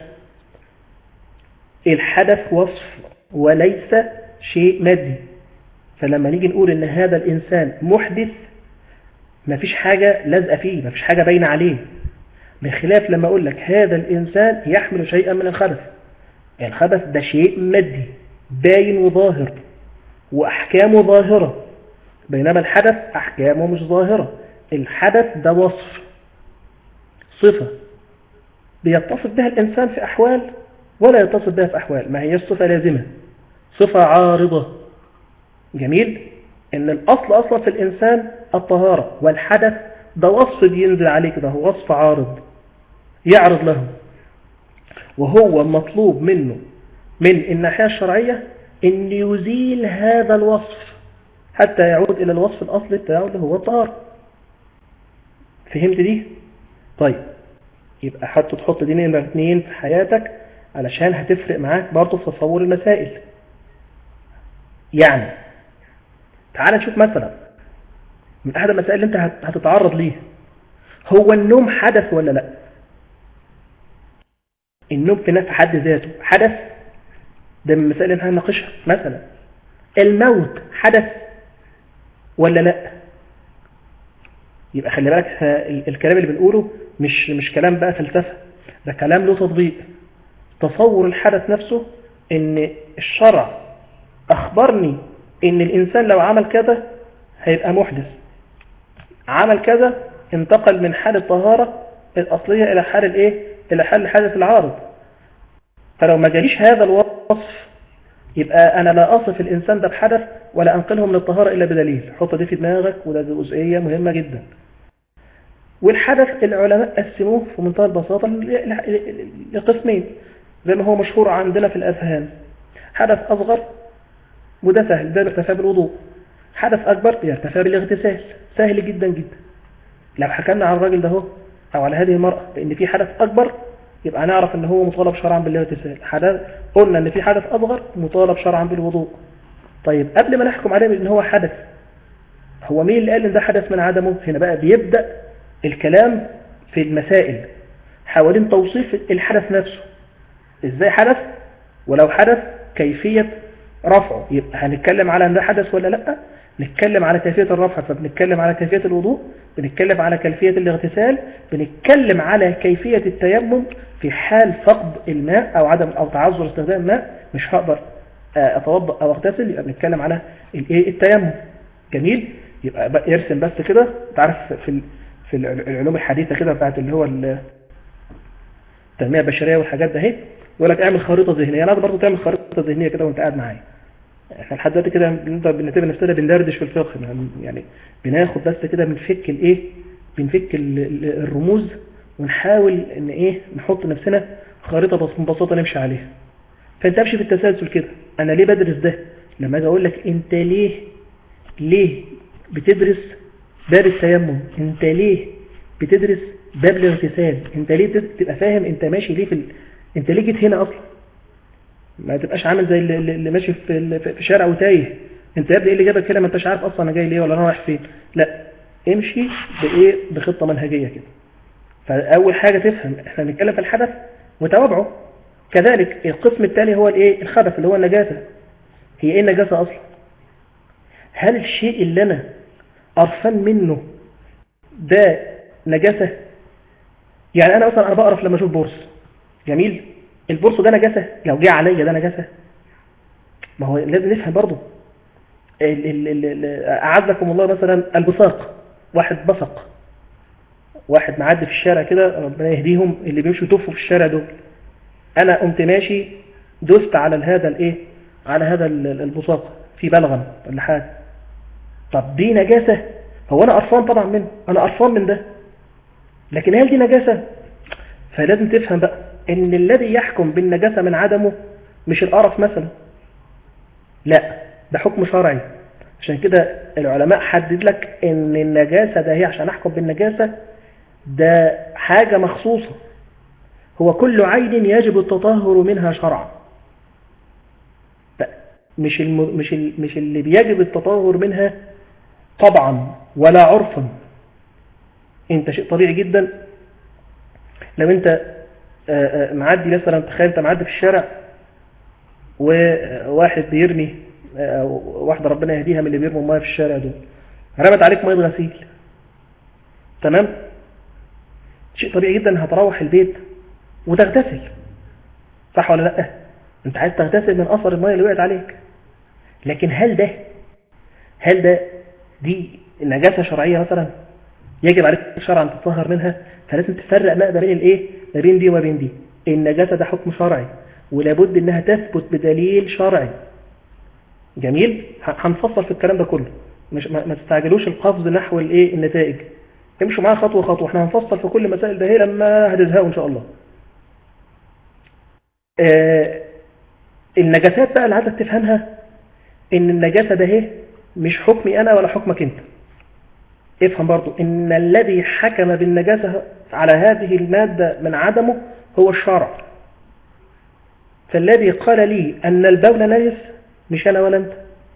الحدث وصف وليس شيء مادي فلما نيجي نقول ان هذا الانسان محدث مفيش حاجة لازقة فيه مفيش حاجة باينة عليه بخلاف لما اقول لك هذا الانسان يحمل شيئا من الخبث الخبث ده شيء مادي باين وظاهر وأحكامه ظاهرة بينما الحدث أحكامه مش ظاهرة الحدث ده وصف صفة بيتصف بها الإنسان في أحوال ولا يتصف بها في أحوال ما هي الصفة لازمة صفة عارضة جميل إن الأصل أصلا في الإنسان الطهارة والحدث ده وصف بينزل عليك ده هو وصف عارض يعرض له وهو مطلوب منه من الناحية الشرعية أن يزيل هذا الوصف حتى يعود إلى الوصف الأصلي بتاعه اللي هو الطهارة فهمت دي؟ طيب يبقى حتى تحط دي نمرة اثنين في حياتك علشان هتفرق معاك برضه في تصور المسائل يعني تعال نشوف مثلا من أحد المسائل اللي أنت هتتعرض ليه هو النوم حدث ولا لا النوم في نفس حد ذاته حدث ده من المسائل اللي هنناقشها مثلا الموت حدث ولا لا يبقى خلي بالك الكلام اللي بنقوله مش مش كلام بقى فلسفه ده كلام له تطبيق تصور الحدث نفسه ان الشرع اخبرني ان الانسان لو عمل كذا هيبقى محدث عمل كذا انتقل من حال الطهارة الأصلية إلى حال الإيه؟ إلى حال الحدث العارض فلو ما جاليش هذا الوصف يبقى أنا لا أصف الإنسان ده بحدث ولا أنقله من الطهارة إلا بدليل حط دي في دماغك وده جزئية مهمة جدا والحدث العلماء قسموه في منتهى البساطة لقسمين زي ما هو مشهور عندنا في الأذهان حدث أصغر وده سهل ده ارتفاع بالوضوء حدث أكبر يرتفع بالاغتسال سهل جدا جدا لو حكمنا على الراجل ده هو أو على هذه المرأة بأن في حدث أكبر يبقى نعرف أن هو مطالب شرعا بالاغتسال حدث قلنا أن في حدث أصغر مطالب شرعا بالوضوء طيب قبل ما نحكم عليه بأن هو حدث هو مين اللي قال أن ده حدث من عدمه هنا بقى بيبدأ الكلام في المسائل حوالين توصيف الحدث نفسه ازاي حدث ولو حدث كيفية رفعه يبقى هنتكلم على ان ده حدث ولا لا نتكلم على كيفية الرفع فبنتكلم على كيفية الوضوء بنتكلم على كيفية الاغتسال بنتكلم على كيفية التيمم في حال فقد الماء او عدم او تعذر استخدام الماء مش هقدر اتوضا او اغتسل يبقى بنتكلم على الايه التيمم جميل يبقى يرسم بس كده تعرف في في العلوم الحديثة كده بتاعت اللي هو التنمية البشرية والحاجات ده اهي يقول لك اعمل خريطة ذهنية انا برضه تعمل خريطة ذهنية كده وانت قاعد معايا احنا لحد دلوقتي كده بنعتبر نفسنا بندردش في الفقه يعني بناخد بس كده بنفك الايه بنفك الرموز ونحاول ان ايه نحط نفسنا خريطة ببساطة نمشي عليها فانت امشي في التسلسل كده انا ليه بدرس ده لما اجي اقول لك انت ليه ليه بتدرس باب التيمم انت ليه بتدرس باب الاغتسال انت ليه تبقى فاهم انت ماشي ليه في ال... انت ليه جيت هنا اصلا ما تبقاش عامل زي اللي, اللي ماشي في في شارع وتايه انت يا ابني ايه اللي جابك كده ما انتش عارف اصلا انا جاي ليه ولا انا رايح فين لا امشي بايه بخطه منهجيه كده فاول حاجه تفهم احنا بنتكلم في الحدث وتوابعه كذلك القسم الثاني هو الايه الخبث اللي هو النجاسه هي ايه النجاسه اصلا هل الشيء اللي انا قرفان منه ده نجاسة يعني أنا مثلا أنا بقرف لما أشوف بورس جميل البورس ده نجاسة لو جه عليا ده نجاسة ما هو لازم نفهم برضه أعزكم الله مثلا البصاق واحد بصق واحد معدي في الشارع كده ربنا يهديهم اللي بيمشوا يطفوا في الشارع دول أنا قمت ماشي دست على هذا الايه على هذا البصاق في بلغم ولا حاجه طب دي نجاسة هو أنا قرفان طبعا منه أنا قرفان من ده لكن هل دي نجاسة فلازم تفهم بقى ان الذي يحكم بالنجاسة من عدمه مش القرف مثلا لا ده حكم شرعي عشان كده العلماء حدد لك ان النجاسة ده هي عشان احكم بالنجاسة ده حاجة مخصوصة هو كل عين يجب التطهر منها شرعا مش الم... مش ال... مش اللي بيجب التطهر منها طبعا ولا عرفا انت شيء طبيعي جدا لو انت معدي مثلا تخيل انت معدي في الشارع وواحد بيرمي واحدة ربنا يهديها من اللي بيرموا ميه في الشارع دول رمت عليك ميه غسيل تمام شيء طبيعي جدا هتروح البيت وتغتسل صح ولا لا انت عايز تغتسل من اثر الميه اللي وقعت عليك لكن هل ده هل ده دي نجاسة شرعية مثلا يجب عليك شرعا تطهر منها فلازم تفرق بقى ما بين الايه ما بين دي وما بين دي النجاسة ده حكم شرعي ولابد انها تثبت بدليل شرعي جميل هنفصل في الكلام ده كله مش ما, ما تستعجلوش القفز نحو الايه النتائج امشوا معايا خطوه خطوه احنا هنفصل في كل مسائل ده هي لما هتزهقوا ان شاء الله آه النجاسات بقى اللي عايزك تفهمها ان النجاسه ده هي مش حكمي انا ولا حكمك انت افهم برضو ان الذي حكم بالنجاسه على هذه الماده من عدمه هو الشرع فالذي قال لي ان البول نجس مش انا ولا انت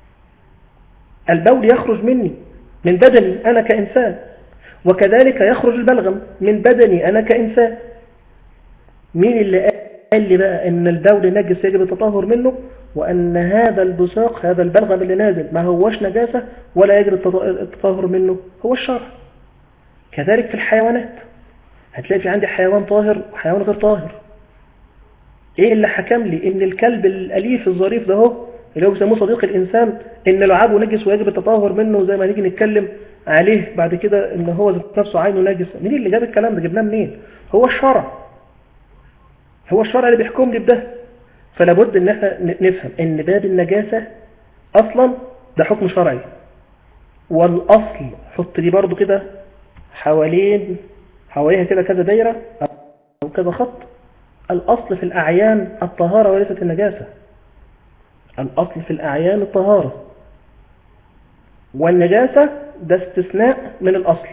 البول يخرج مني من بدني انا كانسان وكذلك يخرج البلغم من بدني انا كانسان مين اللي قال لي بقى ان البول نجس يجب التطهر منه وان هذا البصاق هذا البلغم اللي نازل ما هوش نجاسة ولا يجب التطهر منه هو الشرع كذلك في الحيوانات هتلاقي في عندي حيوان طاهر وحيوان غير طاهر ايه اللي حكم لي ان الكلب الاليف الظريف ده هو اللي هو بيسموه صديق الانسان ان لعابه نجس ويجب التطهر منه زي ما نيجي نتكلم عليه بعد كده ان هو ذات نفسه عينه نجس مين اللي جاب الكلام ده جبناه منين هو الشرع هو الشرع اللي بيحكم لي بده فلا بد ان احنا نفهم ان باب النجاسة اصلا ده حكم شرعي والاصل حط دي برضو كده حوالين حواليها كده كذا دايرة او كذا خط الاصل في الاعيان الطهارة وليست النجاسة الاصل في الاعيان الطهارة والنجاسة ده استثناء من الاصل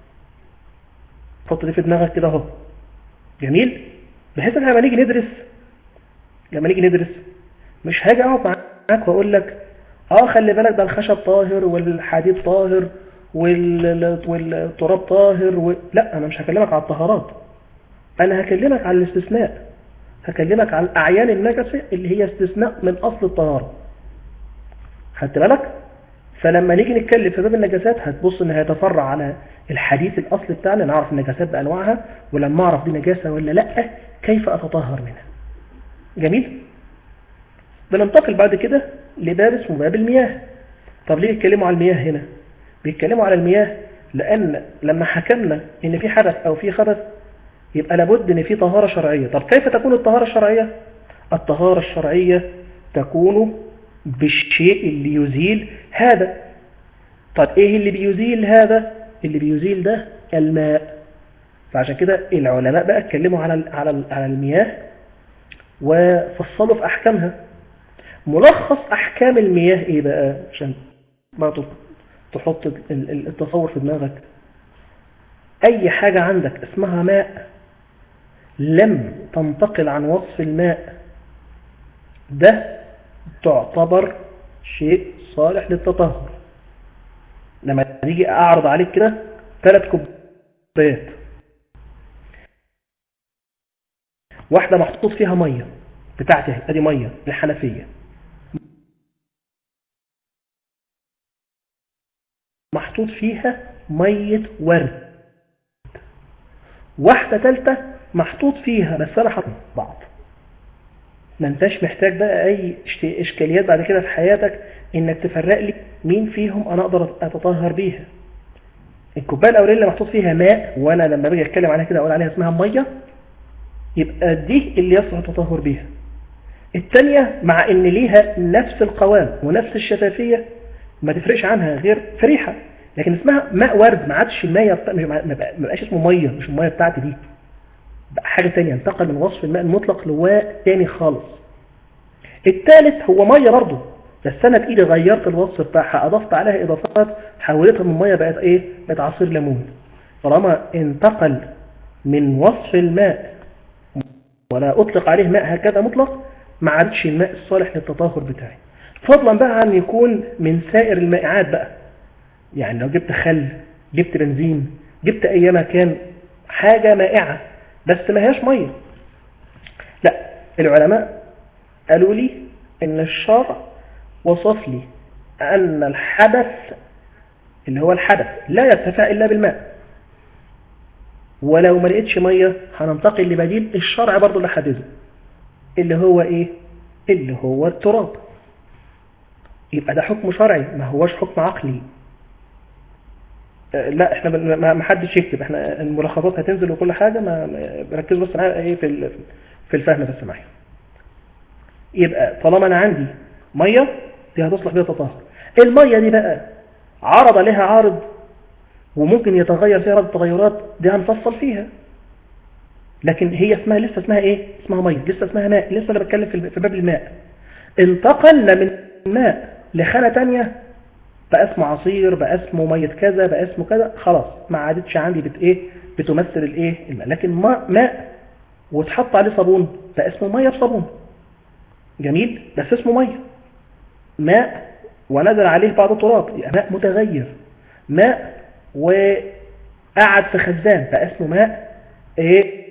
حط دي في دماغك كده اهو جميل بحيث ان لما نيجي ندرس لما نيجي ندرس مش هاجي اقعد معاك واقول لك اه خلي بالك ده الخشب طاهر والحديد طاهر والتراب طاهر و... لا انا مش هكلمك على الطهارات انا هكلمك على الاستثناء هكلمك على الاعيان النجسه اللي هي استثناء من اصل الطهاره خدت بالك فلما نيجي نتكلم في باب النجاسات هتبص ان هيتفرع على الحديث الاصلي بتاعنا نعرف النجاسات بانواعها ولما اعرف دي نجاسه ولا لا كيف اتطهر منها جميل بننتقل بعد كده لباب اسمه باب المياه طب ليه بيتكلموا على المياه هنا بيتكلموا على المياه لان لما حكمنا ان في حدث او في خبث يبقى لابد ان في طهاره شرعيه طب كيف تكون الطهاره الشرعيه الطهاره الشرعيه تكون بالشيء اللي يزيل هذا طب ايه اللي بيزيل هذا اللي بيزيل ده الماء فعشان كده العلماء بقى اتكلموا على على على المياه وفصلوا في احكامها ملخص احكام المياه ايه بقى عشان برضه تحط التصور في دماغك اي حاجة عندك اسمها ماء لم تنتقل عن وصف الماء ده تعتبر شيء صالح للتطهر لما تيجي اعرض عليك كده ثلاث كوبايات واحدة محطوط فيها مية بتاعتي ادي مية الحنفية محطوط فيها مية ورد واحدة ثالثة محطوط فيها بس انا حاطط بعض ما انتش محتاج بقى اي اشكاليات بعد كده في حياتك انك تفرق لي مين فيهم انا اقدر اتطهر بيها الكوبايه الاولانيه اللي محطوط فيها ماء وانا لما باجي اتكلم عليها كده اقول عليها اسمها ميه يبقى دي اللي يصلح التطهر بيها الثانيه مع ان ليها نفس القوام ونفس الشفافيه ما تفرقش عنها غير فريحه لكن اسمها ماء ورد ما عادش الميه بتا... ما بقاش اسمه ميه مش الميه بتاعتي دي بقى حاجه ثانيه انتقل من وصف الماء المطلق لواء ثاني خالص الثالث هو ميه برضه بس انا بايدي غيرت الوصف بتاعها اضفت عليها اضافات حولتها من ميه بقت ايه بقت عصير ليمون طالما انتقل من وصف الماء ولا اطلق عليه ماء هكذا مطلق ما عادش الماء الصالح للتطهر بتاعي فضلا بقى عن يكون من سائر المائعات بقى يعني لو جبت خل جبت بنزين جبت اي مكان حاجة مائعة بس ما هياش مية لا العلماء قالوا لي ان الشرع وصف لي ان الحدث اللي هو الحدث لا يرتفع الا بالماء ولو ما لقيتش مية هننتقل لبديل الشرع برضو اللي حدثه اللي هو ايه اللي هو التراب يبقى ده حكم شرعي ما هوش حكم عقلي آه، لا احنا بن- ما ما حدش يكتب احنا الملخصات هتنزل وكل حاجه ما ما- ركزوا بس معايا ايه في ال- في الفهم بس معايا يبقى طالما انا عندي ميه دي هتصلح بيها تطهر الميه دي بقى عرض لها عارض وممكن يتغير فيها بعض التغيرات دي هنفصل فيها لكن هي اسمها لسه اسمها ايه اسمها ميه لسه اسمها ماء لسه انا بتكلم في في باب الماء انتقلنا من ماء لخانه تانية بقى اسمه عصير بقى اسمه ميه كذا بقى اسمه كذا خلاص ما عادتش عندي بت ايه بتمثل الايه الماء لكن ماء, ماء وتحط عليه صابون بقى اسمه ميه بصابون جميل بس اسمه ميه ماء ونزل عليه بعض التراب يبقى ماء متغير ماء وقعد في خزان بقى اسمه ماء ايه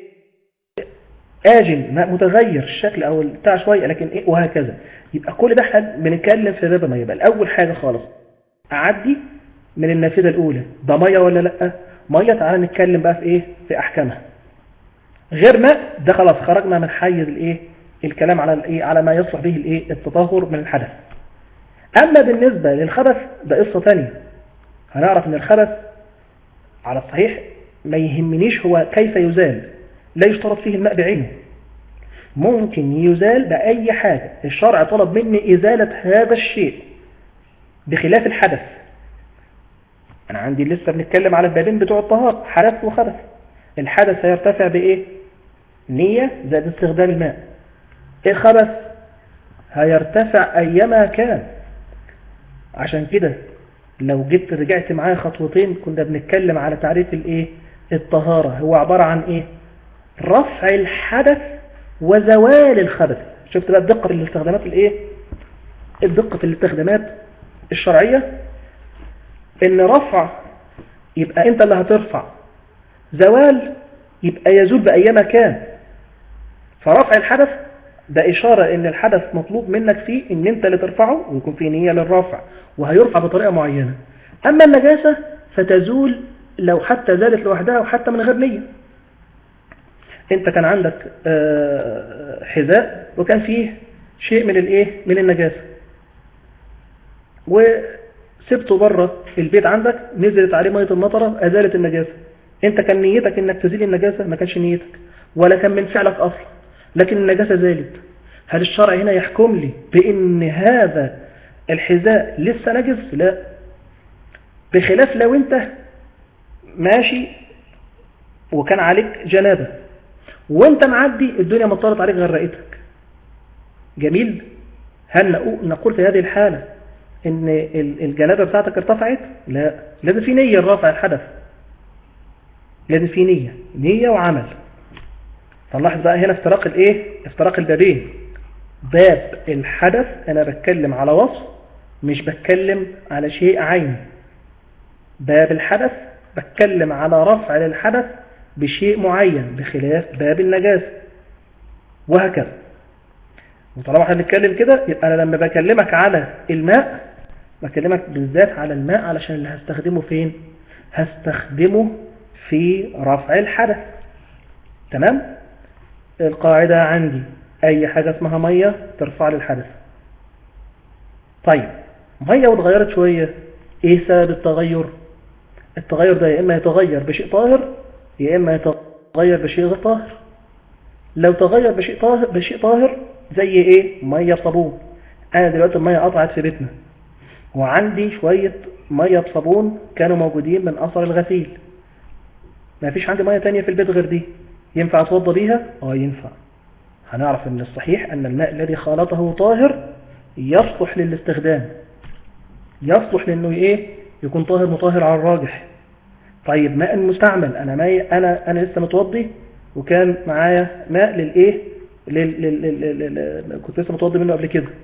آجن ماء متغير الشكل او بتاع شويه لكن ايه وهكذا يبقى كل ده احنا بنتكلم في باب الميه يبقى الاول حاجه خالص اعدي من النافذه الاولى ده ميه ولا لا ميه تعالى نتكلم بقى في ايه في احكامها غير ماء ده خلاص خرجنا من حيز الايه الكلام على الايه على ما يصلح به الايه التطهر من الحدث اما بالنسبه للخبث ده قصه ثانيه هنعرف ان الخبث على الصحيح ما يهمنيش هو كيف يزال لا يشترط فيه الماء بعينه ممكن يزال بأي حاجة الشرع طلب مني إزالة هذا الشيء بخلاف الحدث أنا عندي لسه بنتكلم على البابين بتوع الطهارة حدث وخبث الحدث هيرتفع بإيه نية زائد استخدام الماء الخبث هيرتفع أيما كان عشان كده لو جبت رجعت معايا خطوتين كنا بنتكلم على تعريف الايه الطهارة هو عبارة عن ايه رفع الحدث وزوال الخبث شفت بقى الدقة في الاستخدامات الايه الدقة في الاستخدامات الشرعية ان رفع يبقى انت اللي هترفع زوال يبقى يزول بأيما كان فرفع الحدث ده إشارة إن الحدث مطلوب منك فيه إن أنت اللي ترفعه ويكون فيه نية للرفع وهيرفع بطريقة معينة أما النجاسة فتزول لو حتى زادت لوحدها وحتى من غير نية أنت كان عندك آه، حذاء وكان فيه شيء من الإيه من النجاسة وسبته بره البيت عندك نزلت عليه مية المطرة أزالت النجاسة أنت كان نيتك إنك تزيل النجاسة ما كانش نيتك ولا كان من فعلك أصلا لكن النجاسة زالت هل الشرع هنا يحكم لي بأن هذا الحذاء لسه نجس لا بخلاف لو انت ماشي وكان عليك جنابة وانت معدي الدنيا مطرت عليك غرقتك جميل هل نقو- نقول في هذه الحالة ان ال- الجنابة بتاعتك ارتفعت لا لازم في نية لرفع الحدث لازم في نية نية وعمل فنلاحظ بقى هنا افتراق الايه افتراق البابين باب الحدث انا بتكلم على وصف مش بتكلم على شيء عيني باب الحدث بتكلم على رفع للحدث بشيء معين بخلاف باب النجاسة وهكذا وطالما احنا بنتكلم كده يبقى انا لما بكلمك على الماء بكلمك بالذات على الماء علشان اللي هستخدمه فين هستخدمه في رفع الحدث تمام القاعدة عندي أي حاجة اسمها مية ترفع لي الحدث طيب مية وتغيرت شوية إيه سبب التغير التغير ده يا إما يتغير بشيء طاهر يا إما يتغير بشيء غير طاهر لو تغير بشيء طاهر بشيء طاهر زي إيه مية بصابون أنا دلوقتي المية قطعت في بيتنا وعندي شوية مية بصابون كانوا موجودين من أثر الغسيل ما فيش عندي مية تانية في البيت غير دي ينفع اتوضى بيها اه ينفع هنعرف ان الصحيح ان الماء الذي خالطه طاهر يصلح للاستخدام يصلح لانه ايه يكون طاهر مطهر على الراجح طيب ماء مستعمل انا ماء انا انا لسه متوضي وكان معايا ماء للايه لل... لل... لل... لل... كنت لسه متوضي منه قبل كده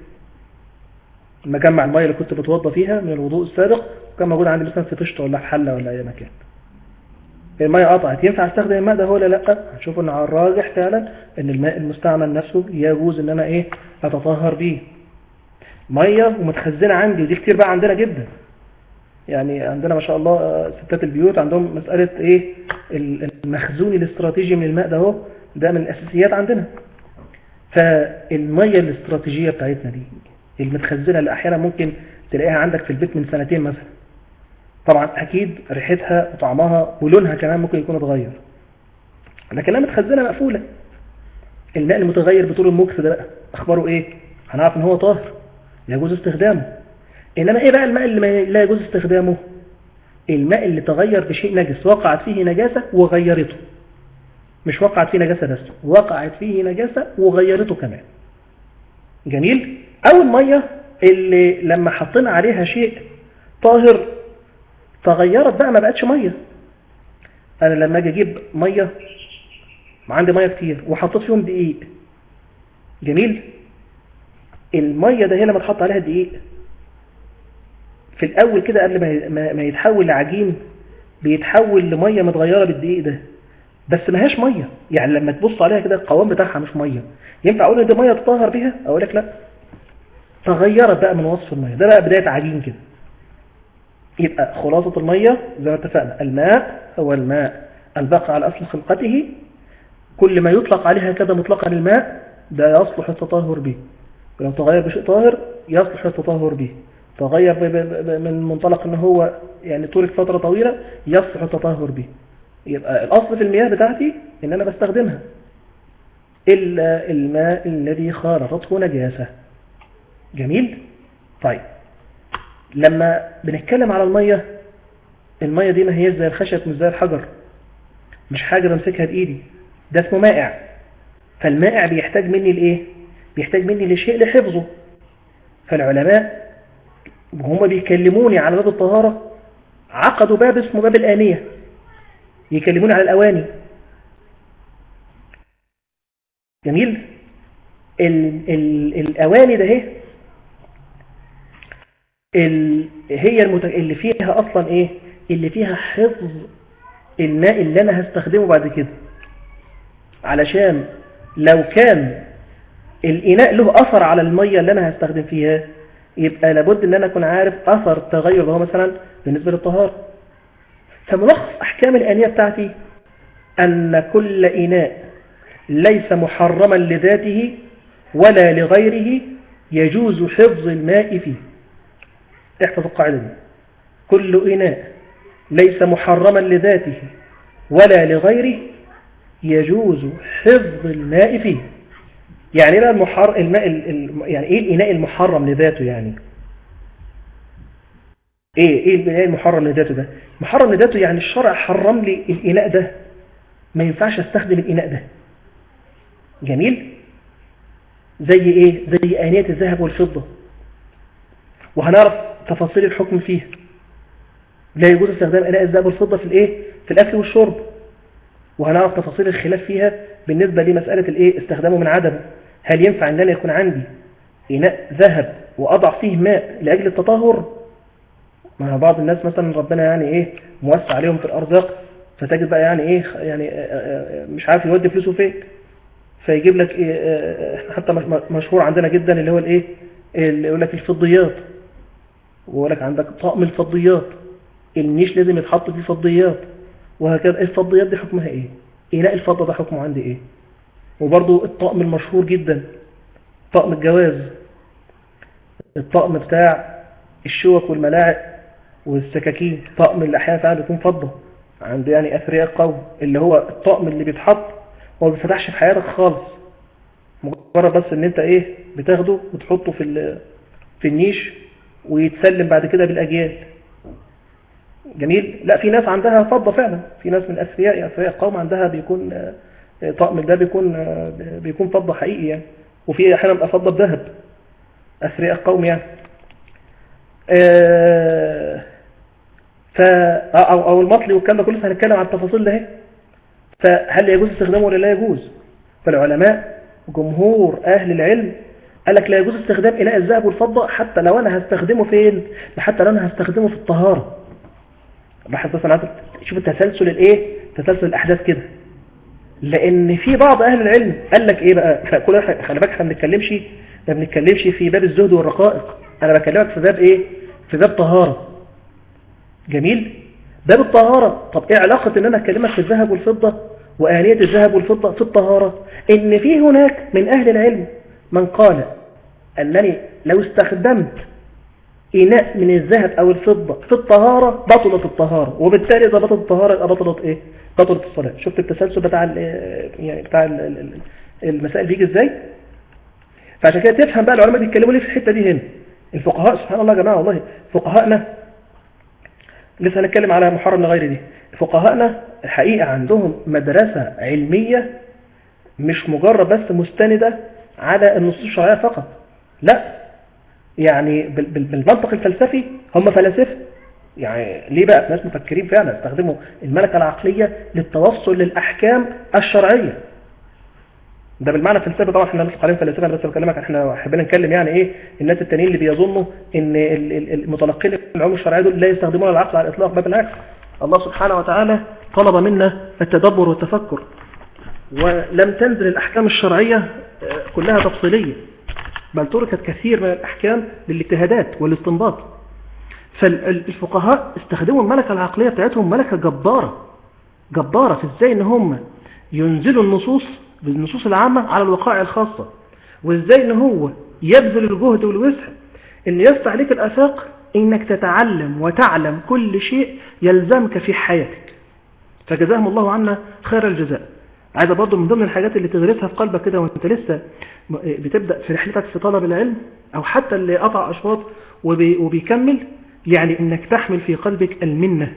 مجمع الميه اللي كنت بتوضى فيها من الوضوء السابق وكان موجود عندي مثلا في طشت ولا في حله ولا اي مكان المية قطعت ينفع استخدم الماء ده ولا لا هنشوف ان على الراجح فعلا ان الماء المستعمل نفسه يجوز ان انا ايه اتطهر بيه مية ومتخزنة عندي ودي كتير بقى عندنا جدا يعني عندنا ما شاء الله آه، ستات البيوت عندهم مسألة ايه المخزون الاستراتيجي من الماء ده هو ده من الاساسيات عندنا فالمية الاستراتيجية بتاعتنا دي المتخزنة اللي أحيانا ممكن تلاقيها عندك في البيت من سنتين مثلا طبعا أكيد ريحتها وطعمها ولونها كمان ممكن يكون اتغير لكنها متخزنة مقفولة الماء المتغير بطول المكس ده بقى أخباره إيه؟ هنعرف إن هو طاهر يجوز استخدامه إنما إيه بقى الماء اللي لا يجوز استخدامه؟ الماء اللي تغير بشيء نجس وقعت فيه نجاسة وغيرته مش وقعت فيه نجاسة بس وقعت فيه نجاسة وغيرته كمان جميل أو المية اللي لما حطينا عليها شيء طاهر تغيرت بقى ما بقتش مية أنا لما أجي أجيب مية عندي مية كتير وحطيت فيهم دقيق جميل المية ده هي لما تحط عليها دقيق في الأول كده قبل ما يتحول لعجين بيتحول لمية متغيرة بالدقيق ده بس ما هياش مية يعني لما تبص عليها كده القوام بتاعها مش مية ينفع أقول إن دي مية تطهر بيها أقول لك لا تغيرت بقى من وصف المية ده بقى بداية عجين كده يبقى خلاصة المية زي ما اتفقنا الماء هو الماء الباقي على أصل خلقته كل ما يطلق عليها كده مطلقا الماء ده يصلح التطهر به ولو تغير بشيء طاهر يصلح التطهر به تغير من منطلق ان هو يعني ترك فترة طويلة يصلح التطهر به يبقى الأصل في المياه بتاعتي ان انا بستخدمها إلا الماء الذي خالطته نجاسة جميل طيب لما بنتكلم على المية المية دي ما هي زي الخشب مش زي الحجر مش حاجة بمسكها بإيدي ده اسمه مائع فالمائع بيحتاج مني لإيه بيحتاج مني لشيء لحفظه فالعلماء وهم بيكلموني على باب الطهارة عقدوا باب اسمه باب الآنية يكلموني على الأواني جميل ال ال الأواني ده هي ال هي المت... اللي فيها أصلا إيه اللي فيها حفظ الماء اللي أنا هستخدمه بعد كده علشان لو كان الإناء له أثر على المية اللي أنا هستخدم فيها يبقى لابد ان انا اكون عارف اثر التغير ده هو مثلا بالنسبة للطهارة فملخص احكام الانية بتاعتي ان كل اناء ليس محرما لذاته ولا لغيره يجوز حفظ الماء فيه احفظ القاعدة دي كل اناء ليس محرما لذاته ولا لغيره يجوز حفظ الماء فيه يعني ايه المحر... الماء ال... يعني ايه الاناء المحرم لذاته يعني ايه ايه الاناء المحرم لذاته ده محرم لذاته يعني الشرع حرم لي الاناء ده ما ينفعش استخدم الاناء ده جميل زي ايه زي انية الذهب والفضة وهنعرف تفاصيل الحكم فيه لا يجوز استخدام اناء الذهب والفضة في الايه في الاكل والشرب وهنعرف تفاصيل الخلاف فيها بالنسبة لمسألة الايه استخدامه من عدمه هل ينفع ان انا يكون عندي اناء ذهب واضع فيه ماء لاجل التطهر مع بعض الناس مثلا ربنا يعني ايه موسع عليهم في الارزاق فتجد بقى يعني ايه يعني مش عارف يودي فلوسه فين فيجيب لك إيه حتى مشهور عندنا جدا اللي هو الايه اللي يقول لك الفضيات ويقول لك عندك طقم الفضيات النيش لازم يتحط فيه فضيات وهكذا الفضيات دي حكمها ايه اناء الفضة ده حكمه عندي ايه وبرضو الطقم المشهور جدا طقم الجواز الطقم بتاع الشوك والملاعق والسكاكين طقم اللي احيانا فعلا بيكون فضة عند يعني اثرياء القوم اللي هو الطقم اللي بيتحط وما بيتفتحش في حياتك خالص مجرد بس ان انت ايه بتاخده وتحطه في في النيش ويتسلم بعد كده بالاجيال جميل لا في ناس عندها فضة فعلا في ناس من اثرياء اثرياء القوم عندها بيكون طقم ده بيكون بيكون فضة حقيقي يعني وفي احيانا بيبقى فضة بذهب اثرياء القوم يعني ف او او المطلي والكلام ده كله هنتكلم عن التفاصيل ده فهل يجوز استخدامه ولا لا يجوز فالعلماء جمهور اهل العلم قال لك لا يجوز استخدام اناء الذهب والفضة حتى لو انا هستخدمه فين حتى لو انا هستخدمه في الطهارة لاحظ بس انا شوف التسلسل الايه تسلسل الاحداث كده لان في بعض اهل العلم قال لك ايه بقى كل خلي بالك احنا ما بنتكلمش ما بنتكلمش في باب الزهد والرقائق انا بكلمك في باب ايه في باب طهارة جميل باب الطهارة طب ايه علاقة ان انا اكلمك في الذهب والفضة وآنية الذهب والفضة في الطهارة ان في هناك من اهل العلم من قال انني لو استخدمت إناء من الذهب أو الفضة في الطهارة بطلت الطهارة وبالتالي إذا بطلت الطهارة يبقى بطلت إيه؟ بطلت الصلاة شفت التسلسل بتاع ال يعني بتاع ال ال المسائل بيجي إزاي؟ فعشان كده تفهم بقى العلماء بيتكلموا ليه في الحتة دي هنا الفقهاء سبحان الله يا جماعة والله فقهاءنا لسه هنتكلم على محرم لغير دي فقهاءنا الحقيقة عندهم مدرسة علمية مش مجرد بس مستندة على النصوص الشرعية فقط لا يعني بالمنطق الفلسفي هم فلاسفه يعني ليه بقى ناس مفكرين فعلا استخدموا الملكة العقلية للتوصل للأحكام الشرعية ده بالمعنى الفلسفي طبعا احنا لسه قاعدين فلسفه انا بس بكلمك احنا حابين نتكلم يعني ايه الناس التانيين اللي بيظنوا ان المتلقين العلوم الشرعيه دول لا يستخدمون العقل على الاطلاق بل بالعكس الله سبحانه وتعالى طلب منا التدبر والتفكر ولم تنزل الاحكام الشرعيه كلها تفصيليه بل تركت كثير من الأحكام للاجتهادات والاستنباط فالفقهاء استخدموا الملكة العقلية بتاعتهم ملكة جبارة جبارة في ازاي ان هم ينزلوا النصوص بالنصوص العامة على الوقائع الخاصة وازاي ان هو يبذل الجهد والوسع ان يفتح عليك الافاق انك تتعلم وتعلم كل شيء يلزمك في حياتك فجزاهم الله عنا خير الجزاء عايزة برضو من ضمن الحاجات اللي تغرسها في قلبك كده وانت لسه بتبدأ في رحلتك في طلب العلم او حتى اللي قطع اشواط وبي وبيكمل يعني انك تحمل في قلبك المنة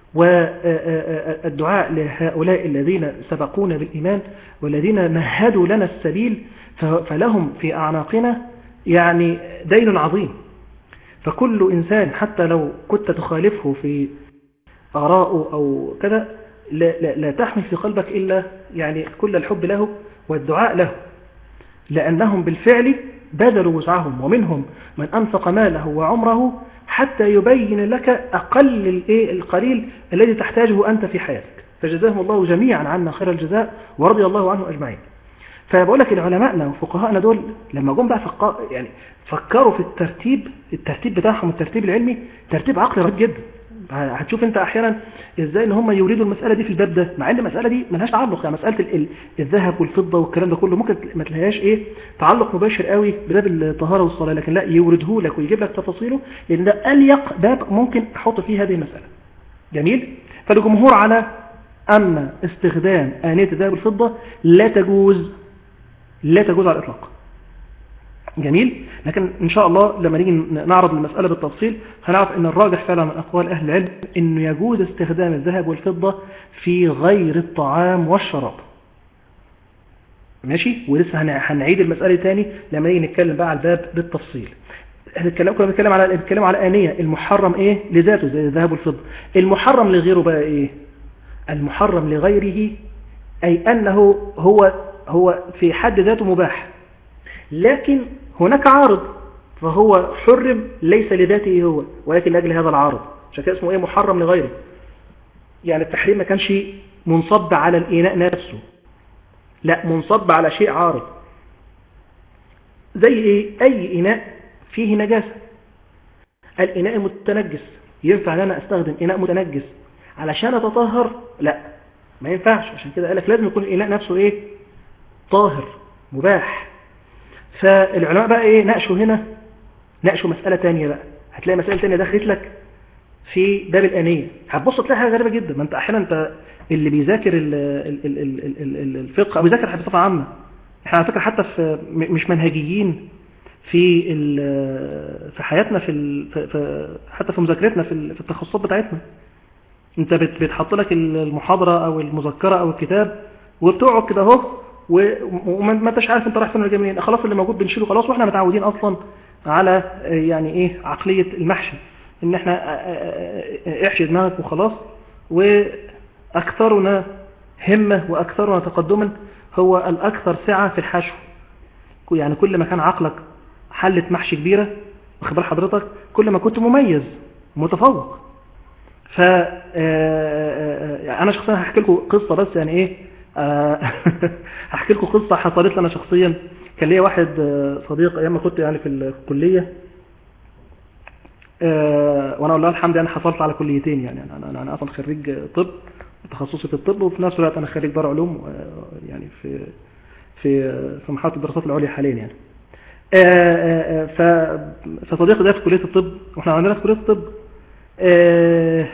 والدعاء لهؤلاء الذين سبقونا بالإيمان والذين مهدوا لنا السبيل فلهم في أعناقنا يعني دين عظيم فكل إنسان حتى لو كنت تخالفه في آرائه أو كذا لا, لا, لا تحمل في قلبك إلا يعني كل الحب له والدعاء له لأنهم بالفعل بذلوا وسعهم ومنهم من أنفق ماله وعمره حتى يبين لك أقل القليل الذي تحتاجه أنت في حياتك فجزاهم الله جميعا عنا خير الجزاء ورضي الله عنه أجمعين فبقول لك العلماءنا وفقهاءنا دول لما جم بقى فق... يعني فكروا في الترتيب الترتيب بتاعهم الترتيب العلمي ترتيب عقلي رهيب جدا هتشوف انت احيانا ازاي ان هم يريدوا المسألة دي في الباب ده مع ان المسألة دي ملهاش تعلق يعني مسألة ال... ال... الذهب والفضة والكلام ده كله ممكن ما تلاقيهاش ايه تعلق مباشر قوي بباب الطهارة والصلاة لكن لا يورده لك ويجيب لك تفاصيله لان ده اليق باب ممكن احط فيه هذه المسألة جميل فالجمهور على ان استخدام آنية الذهب والفضة لا تجوز لا تجوز على الإطلاق جميل لكن إن شاء الله لما نيجي نعرض المسألة بالتفصيل هنعرف أن الراجح فعلا من أقوال أهل العلم أنه يجوز استخدام الذهب والفضة في غير الطعام والشراب ماشي ولسه هنعيد المسألة تاني لما نيجي نتكلم بقى على الباب بالتفصيل احنا كنا بنتكلم على بنتكلم على آنية المحرم ايه لذاته زي الذهب والفضة المحرم لغيره بقى ايه المحرم لغيره أي أنه هو هو في حد ذاته مباح لكن هناك عارض فهو حرم ليس لذاته هو ولكن لأجل هذا العارض عشان كده اسمه ايه محرم لغيره يعني التحريم ما كانش منصب على الإناء نفسه لا منصب على شيء عارض زي ايه أي إناء فيه نجاسة الإناء المتنجس ينفع ان انا استخدم إناء متنجس علشان أتطهر لا ما ينفعش عشان كده قالك لازم يكون الإناء نفسه ايه طاهر مباح فالعلماء بقى ايه ناقشوا هنا ناقشوا مسألة تانية بقى هتلاقي مسألة تانية دخلت لك في باب الآنية هتبص تلاقي حاجة غريبة جدا ما انت احيانا انت اللي بيذاكر الفقه او بيذاكر بصفة عامة احنا على فكرة حتى في مش منهجيين في في حياتنا في, في حتى في مذاكرتنا في في التخصصات بتاعتنا انت بتحط لك المحاضرة او المذكرة او الكتاب وبتقعد كده اهو وما انتش عارف انت رايح فين ولا جاي منين خلاص اللي موجود بنشيله خلاص واحنا متعودين اصلا على يعني ايه عقلية المحشي ان احنا احشي دماغك وخلاص واكثرنا همة واكثرنا تقدما هو الاكثر سعة في الحشو يعني كل ما كان عقلك حلة محشي كبيرة واخبار حضرتك كل ما كنت مميز متفوق ف انا شخصيا هحكي لكم قصة بس يعني ايه هحكي لكم قصة حصلت لي انا شخصيا كان ليا واحد صديق ايام ما كنت يعني في الكلية وانا اقول له الحمد لله انا حصلت على كليتين يعني انا انا اصلا خريج طب تخصصي في الطب وفي نفس الوقت انا خريج دار علوم يعني في في في مرحله الدراسات العليا حاليا يعني آه، آه، آه، ف- فصديقي ده في كلية الطب واحنا عندنا في كلية الطب آه،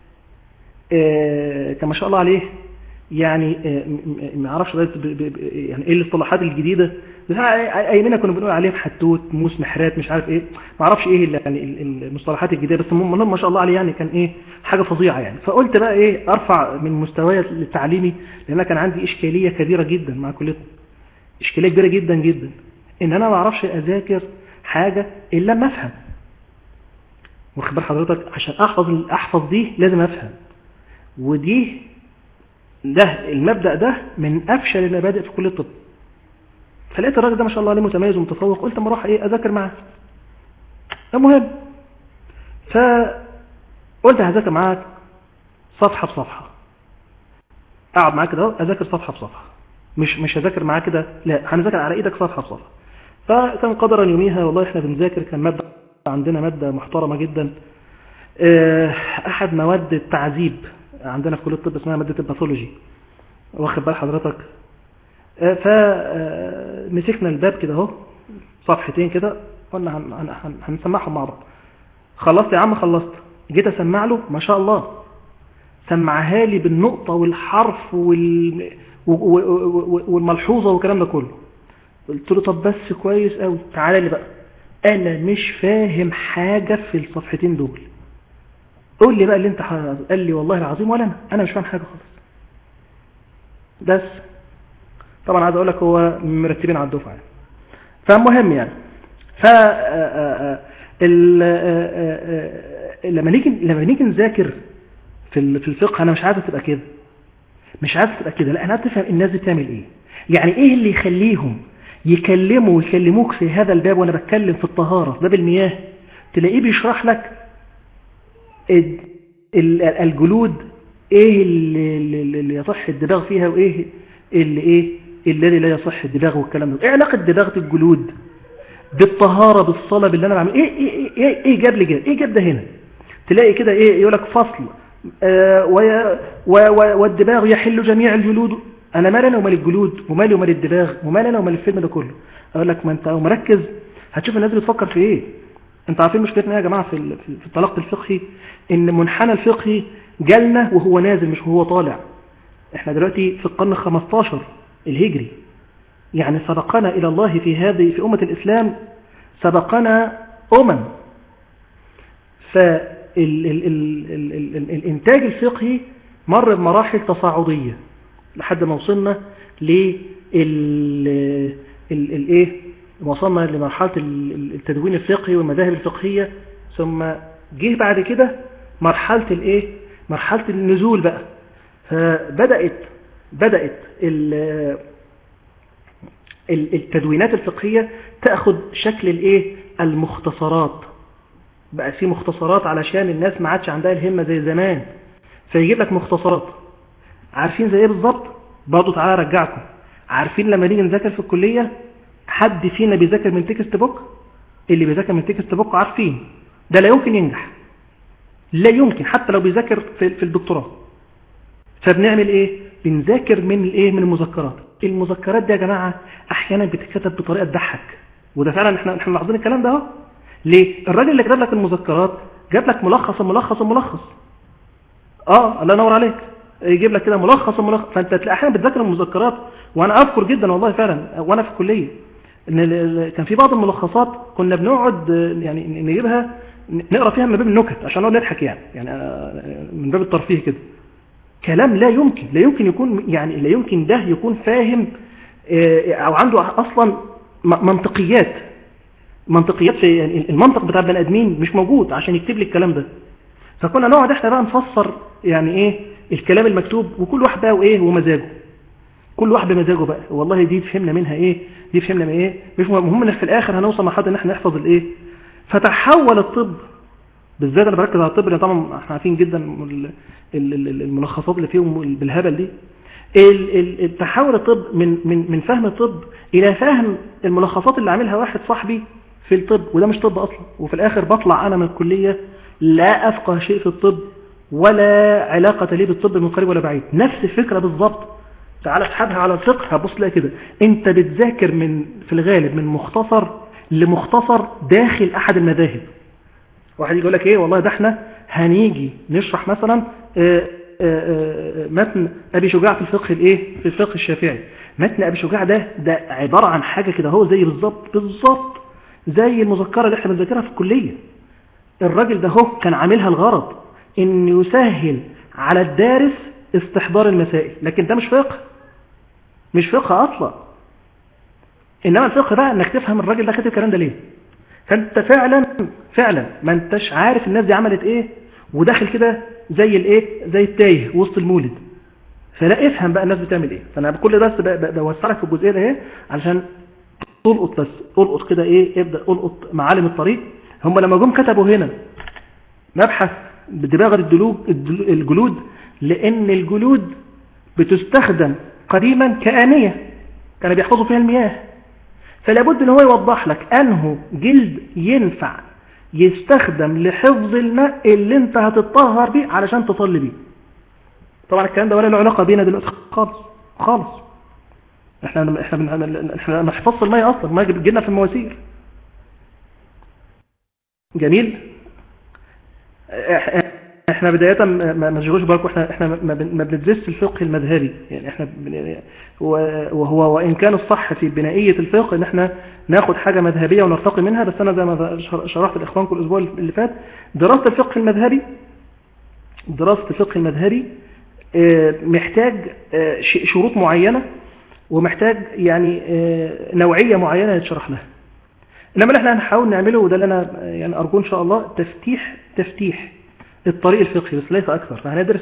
آه، كان ما شاء الله عليه يعني آه، م- م- ما اعرفش ده ب- ب- ب- يعني ايه الاصطلاحات الجديده بس إحنا ايامنا كنا بنقول عليه حتوت موس محرات مش عارف ايه ما اعرفش ايه ال- يعني ال- المصطلحات الجديده بس المهم ما شاء الله عليه يعني كان ايه حاجه فظيعه يعني فقلت بقى ايه ارفع من مستواي التعليمي لان أنا كان عندي اشكاليه كبيره جدا مع كليه اشكاليه كبيره جدا جدا ان انا ما اعرفش اذاكر حاجه الا لما افهم واخد بال حضرتك عشان احفظ احفظ دي لازم افهم ودي ده المبدأ ده من أفشل المبادئ في كل الطب فلقيت الراجل ده ما شاء الله عليه متميز ومتفوق قلت اما اروح ايه اذاكر معاه المهم فقلت هذاكر معاك صفحة بصفحة اقعد معاك كده اهو اذاكر صفحة بصفحة مش مش هذاكر معاه كده لا هنذاكر على ايدك صفحة بصفحة فكان قدرا يوميها والله احنا بنذاكر كان مادة عندنا مادة محترمة جدا آه، احد مواد التعذيب عندنا في كليه الطب اسمها ماده الباثولوجي واخد بال حضرتك فمسكنا الباب كده اهو صفحتين كده قلنا هن- هن- هن- هنسمعهم مع بعض خلصت يا عم خلصت جيت اسمع له ما شاء الله سمعها لي بالنقطه والحرف وال... و- و- و- والملحوظه والكلام ده كله قلت له طب بس كويس قوي تعالى لي بقى انا مش فاهم حاجه في الصفحتين دول قول لي بقى اللي انت ح- قال لي والله العظيم ولا انا انا مش فاهم حاجه خالص بس طبعا عايز اقول لك هو مرتبين على الدفعه يعني. فالمهم يعني ف آه، آه، آه، ال- آه، آه، آه، لما نيجي لما نيجي نذاكر في ال- في الفقه انا مش عايزه تبقى كده مش عايزه تبقى كده لا انا عايز تفهم الناس دي بتعمل ايه يعني ايه اللي يخليهم يكلموا ويكلموك في هذا الباب وانا بتكلم في الطهاره في باب المياه تلاقيه بيشرح لك ال- ال- الجلود ايه اللي, اللي اللي يصح الدباغ فيها وايه اللي ايه الذي لا يصح الدباغ والكلام ده ايه علاقه دباغه الجلود بالطهاره بالصلاه باللي انا بعمل ايه ايه ايه, إيه جاب لي جاب ايه جاب ده هنا تلاقي كده ايه يقول لك فصل آه ويا- و- و- والدباغ يحل جميع الجلود انا مالي انا ومال الجلود ومالي ومال الدباغ ومالي انا ومال الفيلم ده كله اقول لك ما انت لو مركز هتشوف الناس دي بتفكر في ايه انت عارفين مشكلتنا ايه يا جماعه في ال- في التلقي الفقهي ان منحنى الفقهي جالنا وهو نازل مش وهو طالع احنا دلوقتي في القرن 15 الهجري يعني سبقنا الى الله في هذه في امه الاسلام سبقنا امم فالإنتاج الفقهي مر بمراحل تصاعدية لحد ما وصلنا لل الايه وصلنا لمرحلة ال- التدوين الفقهي والمذاهب الفقهية ثم جه بعد كده مرحلة الايه مرحلة النزول بقى فبدأت بدأت ال- ال- التدوينات الفقهية تأخذ شكل الايه المختصرات بقى في مختصرات علشان الناس ما عادش عندها الهمة زي زمان فيجيب لك مختصرات عارفين زي ايه بالظبط برضه تعالى ارجعكم عارفين لما نيجي نذاكر في الكلية حد فينا بيذاكر من تكست بوك اللي بيذاكر من تكست بوك عارفين ده لا يمكن ينجح لا يمكن حتى لو بيذاكر في في الدكتوراه فبنعمل ايه بنذاكر من الايه من المذكرات المذكرات دي يا جماعه احيانا بتتكتب بطريقه تضحك وده فعلا احنا احنا ملاحظين الكلام ده اهو ليه الراجل اللي كتب لك المذكرات جاب لك ملخص الملخص الملخص اه الله ينور عليك يجيب لك كده ملخص الملخص فانت تلاقي احيانا بتذاكر المذكرات وانا اذكر جدا والله فعلا وانا في الكليه ان ال- ال- كان في بعض الملخصات كنا بنقعد آه، يعني نجيبها نقرا فيها من باب النكت عشان نقعد نضحك يعني يعني آه، من باب الترفيه كده كلام لا يمكن لا يمكن يكون يعني لا يمكن ده يكون فاهم آه، او عنده اصلا م- منطقيات منطقيات في يعني المنطق بتاع البني ادمين مش موجود عشان يكتب لي الكلام ده فكنا نقعد احنا بقى نفسر يعني ايه الكلام المكتوب وكل واحد بقى وايه ومزاجه كل واحد بمزاجه بقى والله دي فهمنا منها ايه دي فهمنا من ايه مش مهم المهم ان في الاخر هنوصل مرحله ان احنا نحفظ الايه فتحول الطب بالذات انا بركز على الطب لان طبعا احنا عارفين جدا ال- ال- ال- الملخصات اللي فيهم بالهبل دي ال- ال- التحول الطب من من من فهم الطب الى فهم الملخصات اللي عاملها واحد صاحبي في الطب وده مش طب اصلا وفي الاخر بطلع انا من الكليه لا افقه شيء في الطب ولا علاقه لي بالطب من قريب ولا بعيد نفس الفكره بالظبط تعالى اسحبها على الفقه هتبص تلاقي كده انت بتذاكر من في الغالب من مختصر لمختصر داخل أحد المذاهب واحد يجي يقول لك ايه والله ده احنا هنيجي نشرح مثلا آه، آه، آه، متن ابي شجاع في الفقه الايه في الفقه الشافعي متن ابي شجاع ده ده عباره عن حاجه كده هو زي بالظبط بالظبط زي المذكره اللي احنا بنذاكرها في الكليه الراجل ده هو كان عاملها الغرض ان يسهل على الدارس استحضار المسائل لكن ده مش فقه مش فقه اصلا انما الفقه بقى انك تفهم الراجل ده كاتب الكلام ده ليه فانت فعلا فعلا ما انتش عارف الناس دي عملت ايه وداخل كده زي الايه زي التايه وسط المولد فلا افهم بقى الناس بتعمل ايه فانا بكل ده بوسع لك في الجزئيه ده ايه علشان تلقط بس القط كده ايه ابدا القط معالم الطريق هم لما جم كتبوا هنا مبحث بدماغ الدلوج الجلود لان الجلود بتستخدم قديما كآنية كانوا بيحفظوا فيها المياه فلا بد ان هو يوضح لك انه جلد ينفع يستخدم لحفظ الماء اللي انت هتتطهر بيه علشان تصلي بيه طبعا الكلام ده ولا له علاقه بينا دلوقتي خالص خالص احنا احنا احنا ما حفظش الميه اصلا ما بتجينا في المواسير جميل احنا بداية ما نشغلش بالكم احنا احنا ما بندرسش الفقه المذهبي يعني احنا وهو وان كان الصح في بنائية الفقه ان احنا ناخد حاجة مذهبية ونرتقي منها بس انا زي ما شرحت لاخوانكم الاسبوع اللي فات دراسة الفقه المذهبي دراسة الفقه المذهبي اه، محتاج اه، شروط معينة ومحتاج يعني اه، نوعية معينة يتشرح لها انما اللي احنا هنحاول نعمله وده اللي انا يعني ارجو ان شاء الله تفتيح تفتيح الطريق الفقهي بس ليس أكثر فهندرس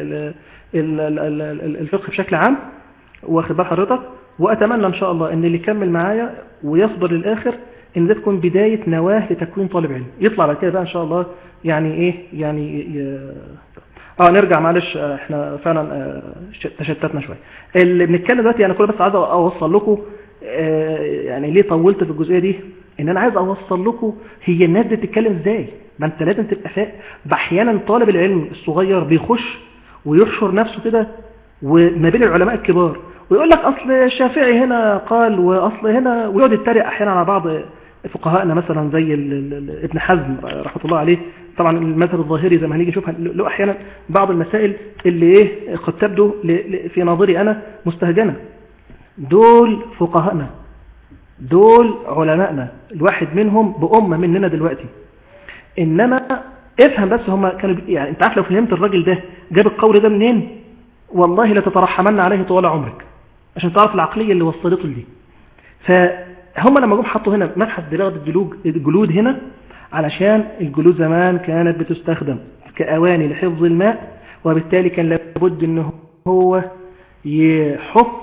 الفقه بشكل عام واخد بال حضرتك وأتمنى إن شاء الله إن اللي يكمل معايا ويصبر للآخر إن ده تكون بداية نواة لتكوين طالب علم يطلع بعد كده بقى إن شاء الله يعني إيه يعني اه نرجع معلش احنا فعلا آه، تشتتنا شويه اللي بنتكلم دلوقتي انا كل بس عايز اوصل لكم آه، يعني ليه طولت في الجزئيه دي ان انا عايز اوصل لكم هي الناس دي بتتكلم ازاي ما انت لازم تبقى فاهم احيانا طالب العلم الصغير بيخش ويحشر نفسه كده وما بين العلماء الكبار ويقول لك اصل الشافعي هنا قال واصل هنا ويقعد يتريق احيانا على بعض فقهائنا مثلا زي ابن حزم رحمه الله عليه طبعا المذهب الظاهري زي ما هنيجي نشوفها له احيانا بعض المسائل اللي ايه قد تبدو في نظري انا مستهجنه دول فقهائنا دول علمائنا الواحد منهم بأمة مننا دلوقتي إنما افهم بس هم كانوا يعني انت عارف لو فهمت الراجل ده جاب القول ده منين والله لتترحمن عليه طوال عمرك عشان تعرف العقلية اللي وصلته لدي فهم لما جم حطوا هنا مبحث دلاغة الجلود, الجلود هنا علشان الجلود زمان كانت بتستخدم كأواني لحفظ الماء وبالتالي كان لابد انه هو يحط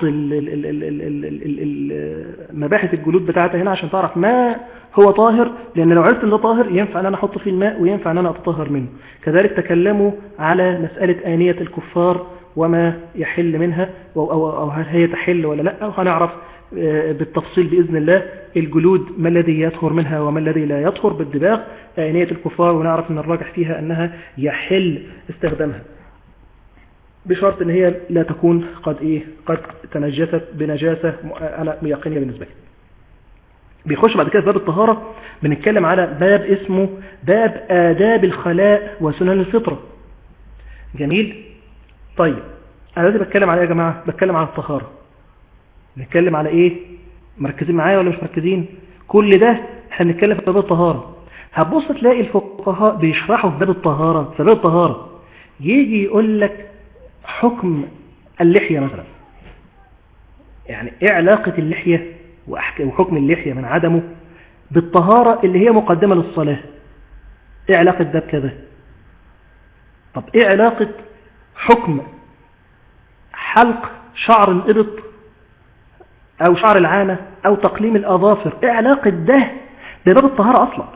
مباحث الجلود بتاعتها هنا عشان تعرف ما هو طاهر لأن لو عرفت ان ده طاهر ينفع أن أنا أحط فيه الماء وينفع أن أنا أتطهر منه كذلك تكلموا على مسألة آنية الكفار وما يحل منها أو هل هي تحل ولا لا وهنعرف آه، بالتفصيل بإذن الله الجلود ما الذي يطهر منها وما الذي لا يطهر بالدباغ آنية الكفار ونعرف أن الراجح فيها أنها يحل استخدامها بشرط ان هي لا تكون قد ايه قد تنجست بنجاسة انا يقينية بالنسبة لي بيخش بعد كده في باب الطهارة بنتكلم على باب اسمه باب آداب الخلاء وسنن الفطرة جميل طيب انا لازم بتكلم على ايه يا جماعة بتكلم على الطهارة نتكلم على ايه مركزين معايا ولا مش مركزين كل ده احنا بنتكلم في باب الطهارة هتبص تلاقي الفقهاء بيشرحوا في باب الطهارة في باب الطهارة يجي يقول لك حكم اللحية مثلا يعني ايه علاقة اللحية وحكم اللحية من عدمه بالطهارة اللي هي مقدمة للصلاة ايه علاقة ده بكذا طب ايه علاقة حكم حلق شعر الإبط او شعر العانة او تقليم الاظافر ايه علاقة ده بباب الطهارة اصلا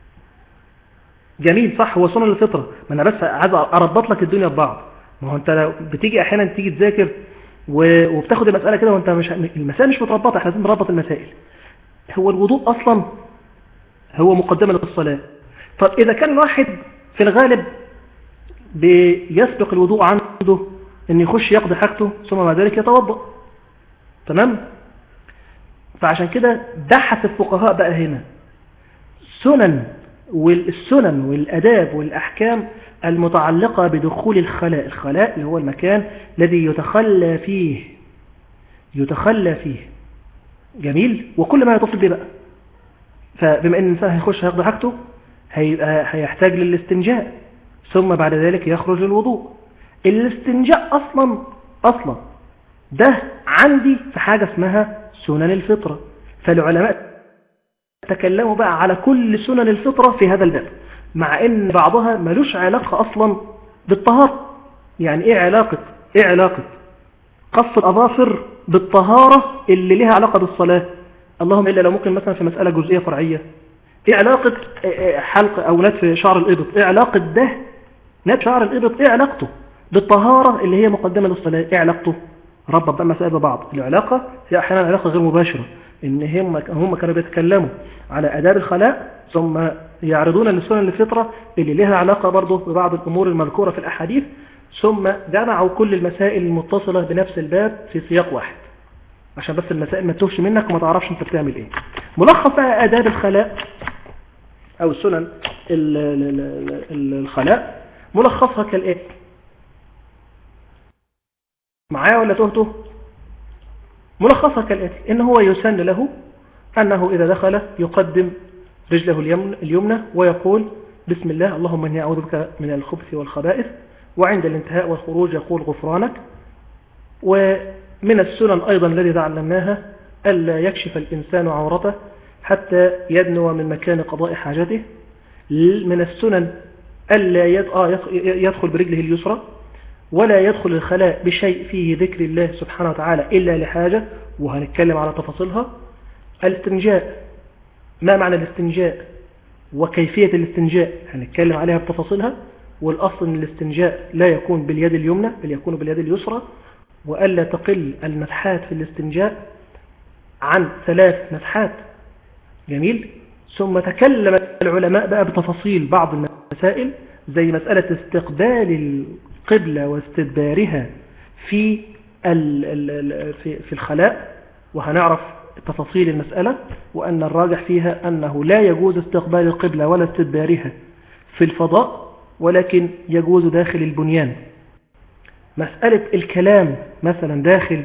جميل صح هو سنن الفطرة ما انا بس عايز اربط لك الدنيا ببعض ما هو انت لو بتيجي احيانا تيجي تذاكر وبتاخد المسألة كده وانت مش المسائل مش متربطة احنا لازم نربط المسائل هو الوضوء اصلا هو مقدمة للصلاة طب اذا كان واحد في الغالب بيسبق الوضوء عنده ان يخش يقضي حاجته ثم بعد ذلك يتوضا تمام فعشان كده بحث الفقهاء بقى هنا سنن والسنن والأداب والأحكام المتعلقة بدخول الخلاء الخلاء اللي هو المكان الذي يتخلى فيه يتخلى فيه جميل وكل ما يتصل به بقى فبما ان الانسان هيخش هياخد حاجته هيبقى هيحتاج للاستنجاء ثم بعد ذلك يخرج للوضوء الاستنجاء اصلا اصلا ده عندي في حاجة اسمها سنن الفطرة فالعلماء تكلموا بقى على كل سنن الفطرة في هذا الباب مع ان بعضها ملوش علاقة اصلا بالطهارة يعني ايه علاقة ايه علاقة قص الاظافر بالطهارة اللي لها علاقة بالصلاة اللهم إلا لو ممكن مثلا في مسألة جزئية فرعية ايه علاقة حلق او نتف شعر الابط ايه علاقة ده نتف شعر الابط ايه علاقته بالطهارة اللي هي مقدمة للصلاة ايه علاقته ربط بقى مسائل ببعض العلاقة هي احيانا علاقة غير مباشرة ان هم هم كانوا بيتكلموا على اداب الخلاء ثم يعرضون للسنن الفطرة اللي لها علاقة برضه ببعض الامور المذكورة في الاحاديث ثم جمعوا كل المسائل المتصلة بنفس الباب في سياق واحد عشان بس المسائل ما تتوهش منك وما تعرفش انت بتعمل ايه ملخص بقى اداب الخلاء او السنن الخلاء ملخصها كالاتي معايا ولا تهته ملخصها كالاتي ان هو يسن له انه اذا دخل يقدم رجله اليمنى ويقول بسم الله اللهم اني اعوذ بك من الخبث والخبائث وعند الانتهاء والخروج يقول غفرانك ومن السنن أيضا الذي تعلمناها ألا يكشف الإنسان عورته حتى يدنو من مكان قضاء حاجته من السنن ألا يدخل برجله اليسرى ولا يدخل الخلاء بشيء فيه ذكر الله سبحانه وتعالى إلا لحاجة وهنتكلم على تفاصيلها الاستنجاء ما معنى الاستنجاء وكيفية الاستنجاء هنتكلم عليها بتفاصيلها والأصل أن الاستنجاء لا يكون باليد اليمنى بل يكون باليد اليسرى وألا تقل المسحات في الاستنجاء عن ثلاث مسحات جميل ثم تكلم العلماء بقى بتفاصيل بعض المسائل زي مسألة استقبال القبلة واستدبارها في في الخلاء وهنعرف تفاصيل المسألة وأن الراجح فيها أنه لا يجوز استقبال القبلة ولا استدبارها في الفضاء ولكن يجوز داخل البنيان مسألة الكلام مثلا داخل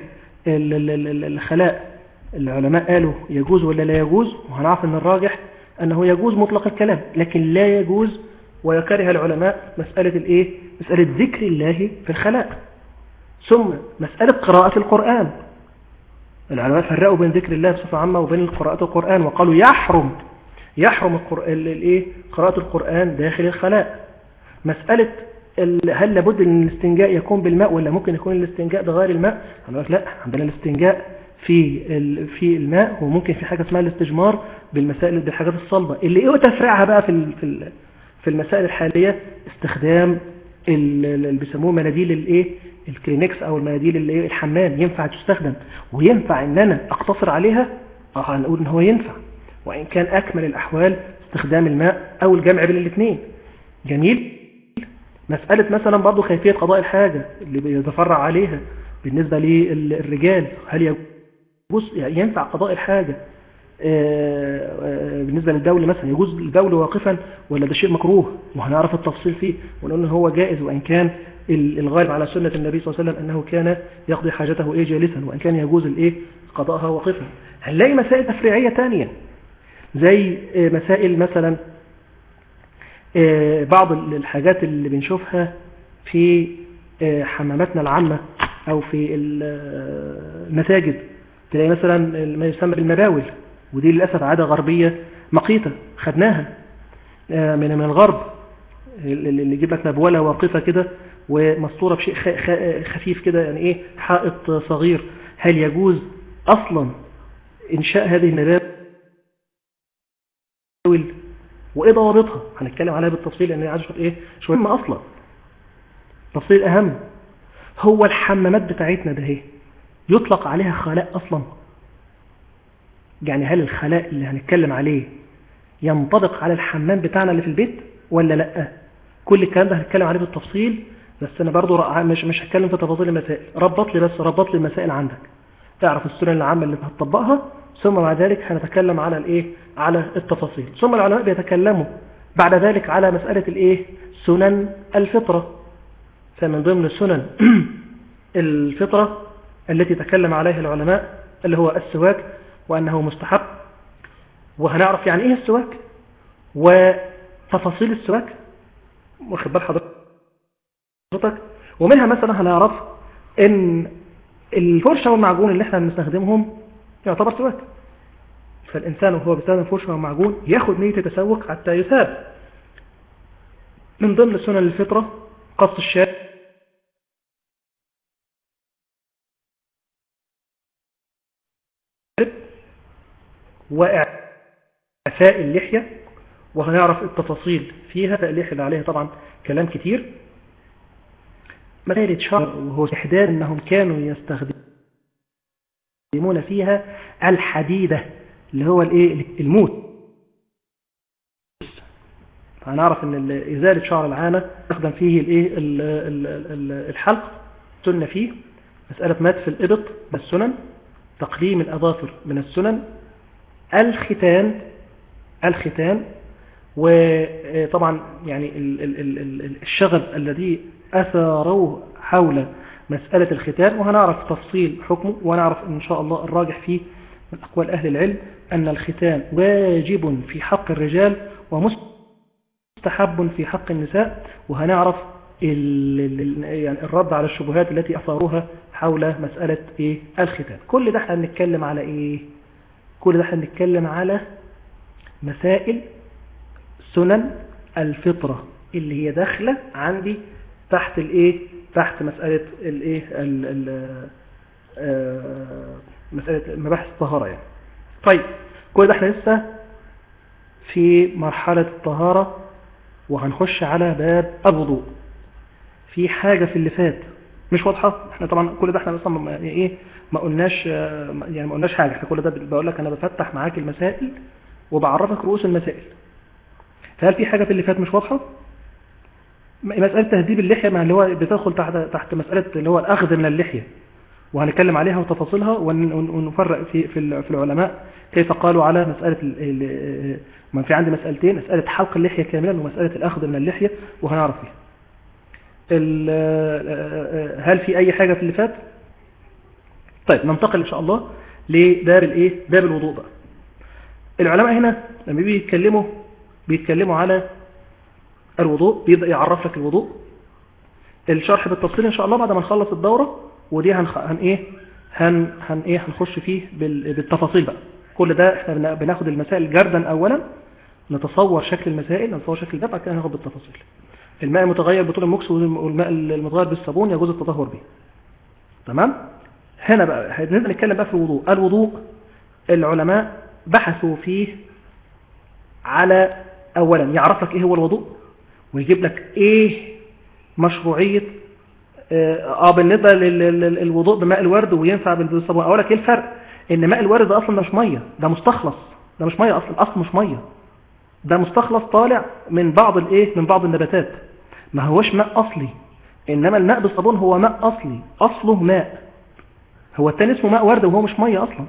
الخلاء العلماء قالوا يجوز ولا لا يجوز وهنعرف أن الراجح أنه يجوز مطلق الكلام لكن لا يجوز ويكره العلماء مسألة الإيه؟ مسألة ذكر الله في الخلاء ثم مسألة قراءة القرآن العلماء فرقوا بين ذكر الله بصفة عامة وبين قراءة القرآن وقالوا يحرم يحرم الإيه؟ قراءة القرآن داخل الخلاء مسألة هل لابد ان الاستنجاء يكون بالماء ولا ممكن يكون الاستنجاء بغير الماء هنقول لا عندنا الاستنجاء في في الماء وممكن في حاجه اسمها الاستجمار بالمسائل بالحاجات الصلبه اللي ايه تفريعها بقى في في في المسائل الحاليه استخدام اللي بيسموه مناديل الايه الكلينكس او المناديل اللي ايه الحمام ينفع تستخدم وينفع ان انا اقتصر عليها اه هنقول ان هو ينفع وان كان اكمل الاحوال استخدام الماء او الجمع بين الاثنين جميل مسألة مثلا برضو كيفية قضاء الحاجة اللي بيتفرع عليها بالنسبة للرجال هل يجوز يعني ينفع قضاء الحاجة بالنسبة للدولة مثلا يجوز الدولة واقفا ولا ده شيء مكروه وهنعرف التفصيل فيه ونقول ان هو جائز وان كان الغالب على سنة النبي صلى الله عليه وسلم انه كان يقضي حاجته ايه جالسا وان كان يجوز الايه قضاءها واقفا هنلاقي مسائل تفريعية تانية زي مسائل مثلا بعض الحاجات اللي بنشوفها في حماماتنا العامة أو في المساجد تلاقي مثلا ما يسمى بالمباول ودي للأسف عادة غربية مقيتة خدناها من من الغرب اللي يجيب لك مبولة واقفة كده ومسطورة بشيء خفيف كده يعني ايه حائط صغير هل يجوز أصلا إنشاء هذه المباول وايه ضوابطها هنتكلم عليها بالتفصيل لان عايز اشوف ايه شويه ما اصلا تفصيل اهم هو الحمامات بتاعتنا ده ايه يطلق عليها خلاء اصلا يعني هل الخلاء اللي هنتكلم عليه ينطبق على الحمام بتاعنا اللي في البيت ولا لا كل الكلام ده هنتكلم عليه بالتفصيل بس انا برضو مش مش هتكلم في تفاصيل المسائل ربط لي بس ربط لي المسائل عندك تعرف السنن العامه اللي هتطبقها ثم بعد ذلك هنتكلم على الايه على التفاصيل ثم العلماء بيتكلموا بعد ذلك على مسألة الايه سنن الفطرة فمن ضمن سنن الفطرة التي تكلم عليها العلماء اللي هو السواك وأنه مستحب وهنعرف يعني ايه السواك وتفاصيل السواك واخد بال حضرتك ومنها مثلا هنعرف ان الفرشة والمعجون اللي احنا بنستخدمهم يعتبر سواك فالإنسان وهو بيستخدم فرشة ومعجون ياخد نية التسوق حتى يثاب من ضمن سنن الفطرة قص الشارع وإعفاء اللحية وهنعرف التفاصيل فيها فاللحية اللي عليها طبعا كلام كتير مسألة شعر وهو إحداد أنهم كانوا يستخدمون فيها الحديدة اللي هو الايه الموت هنعرف ان ازالة شعر العانة يستخدم فيه الايه الحلق سنة فيه مسألة مدف الإبط بالسنن تقليم الأظافر من السنن الختان الختان وطبعا يعني الشغب الذي أثاروه حول مسألة الختان وهنعرف تفصيل حكمه ونعرف إن شاء الله الراجح فيه من أقوال أهل العلم أن الختان واجب في حق الرجال ومستحب في حق النساء وهنعرف يعني الرد على الشبهات التي أثاروها حول مسألة إيه الختان كل ده احنا بنتكلم على إيه كل ده احنا بنتكلم على مسائل سنن الفطرة اللي هي داخلة عندي تحت الايه تحت مسألة الايه مسألة مباحث الطهارة يعني طيب كل ده احنا لسه في مرحلة الطهارة وهنخش على باب الوضوء في حاجة في اللي فات مش واضحة احنا طبعا كل ده احنا اصلا ما ايه ما قلناش يعني ما قلناش حاجة احنا كل ده بقول لك انا بفتح معاك المسائل وبعرفك رؤوس المسائل فهل في حاجة في اللي فات مش واضحة مسألة تهذيب اللحية مع اللي هو بتدخل تحت تحت مسألة اللي هو الأخذ من اللحية وهنتكلم عليها وتفاصيلها ونفرق في في العلماء كيف قالوا على مسألة ما في عندي مسألتين مسألة حلق اللحية كاملا ومسألة الأخذ من اللحية وهنعرف فيها هل في أي حاجة في اللي فات طيب ننتقل إن شاء الله لباب الإيه باب الوضوء بقى العلماء هنا لما بيتكلموا بيتكلموا على الوضوء بيبدأ يعرف لك الوضوء الشرح بالتفصيل إن شاء الله بعد ما نخلص الدورة ودي هن, هن إيه هن, هن إيه هنخش فيه بالتفاصيل بقى كل ده احنا بناخد المسائل جردا أولا نتصور شكل المسائل نتصور شكل ده بعد كده ناخد بالتفاصيل الماء المتغير بطول المكس والماء المتغير بالصابون يجوز التطهر به تمام هنا بقى هنبدأ نتكلم بقى في الوضوء الوضوء العلماء بحثوا فيه على اولا يعرف لك ايه هو الوضوء ويجيب لك ايه مشروعية اه بالنسبة للوضوء بماء الورد وينفع بالصابون اقول لك ايه الفرق ان ماء الورد ده اصلا مش مية ده مستخلص ده مش مية اصلا اصلا مش مية ده مستخلص طالع من بعض الايه من بعض النباتات ما هوش ماء اصلي انما الماء بالصابون هو ماء اصلي اصله ماء هو التاني اسمه ماء ورد وهو مش مية اصلا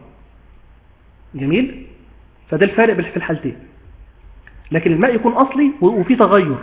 جميل فده الفارق في الحالتين لكن الماء يكون اصلي وفي تغير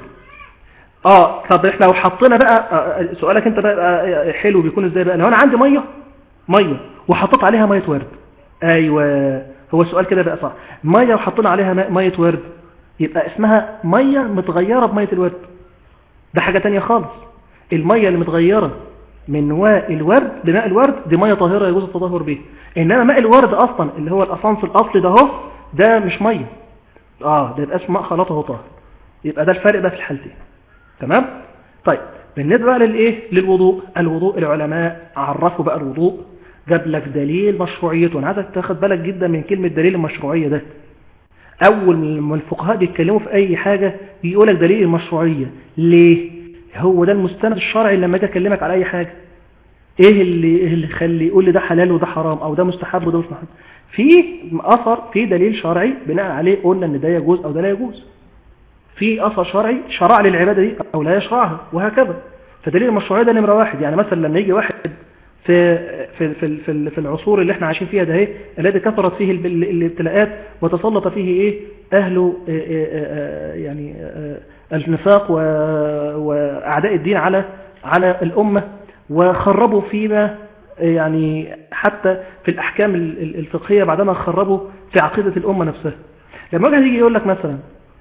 اه طب احنا لو حطينا بقى سؤالك انت بقى حلو بيكون ازاي بقى لو انا عندي ميه ميه وحطيت عليها ميه ورد ايوه هو السؤال كده بقى صح ميه وحطينا عليها ميه ورد يبقى اسمها ميه متغيره بميه الورد ده حاجه تانية خالص الميه اللي متغيره من ماء الورد بماء الورد دي ميه طاهره يجوز التطهر بيها انما ماء الورد اصلا اللي هو الاسانس الاصلي ده اهو ده مش ميه اه ده يبقى اسمه ماء خلطه طاهر يبقى ده الفرق ده في الحالتين تمام طيب بالنسبه بقى للايه للوضوء الوضوء العلماء عرفوا بقى الوضوء جاب لك دليل مشروعيته انا عايزك تاخد بالك جدا من كلمه دليل المشروعيه ده اول ما الفقهاء بيتكلموا في اي حاجه بيقول لك دليل المشروعيه ليه هو ده المستند الشرعي لما اجي اكلمك على اي حاجه ايه اللي اللي يخلي يقول لي ده حلال وده حرام او ده مستحب وده مش مستحب في اثر في دليل شرعي بناء عليه قلنا ان ده يجوز او ده لا يجوز في اثر شرعي شرع للعباده دي او لا يشرعها وهكذا فدليل المشروعيه ده نمره واحد يعني مثلا لما يجي واحد في في في في في, في العصور اللي احنا عايشين فيها ده اهي الذي كثرت فيه ال- ال- الابتلاءات وتسلط فيه ايه اهل آه، آه، آه، يعني آه، النفاق و- واعداء الدين على على الامه وخربوا فيما يعني حتى في الاحكام ال- ال- الفقهيه بعدما خربوا في عقيده الامه نفسها لما واحد يجي يقول لك مثلا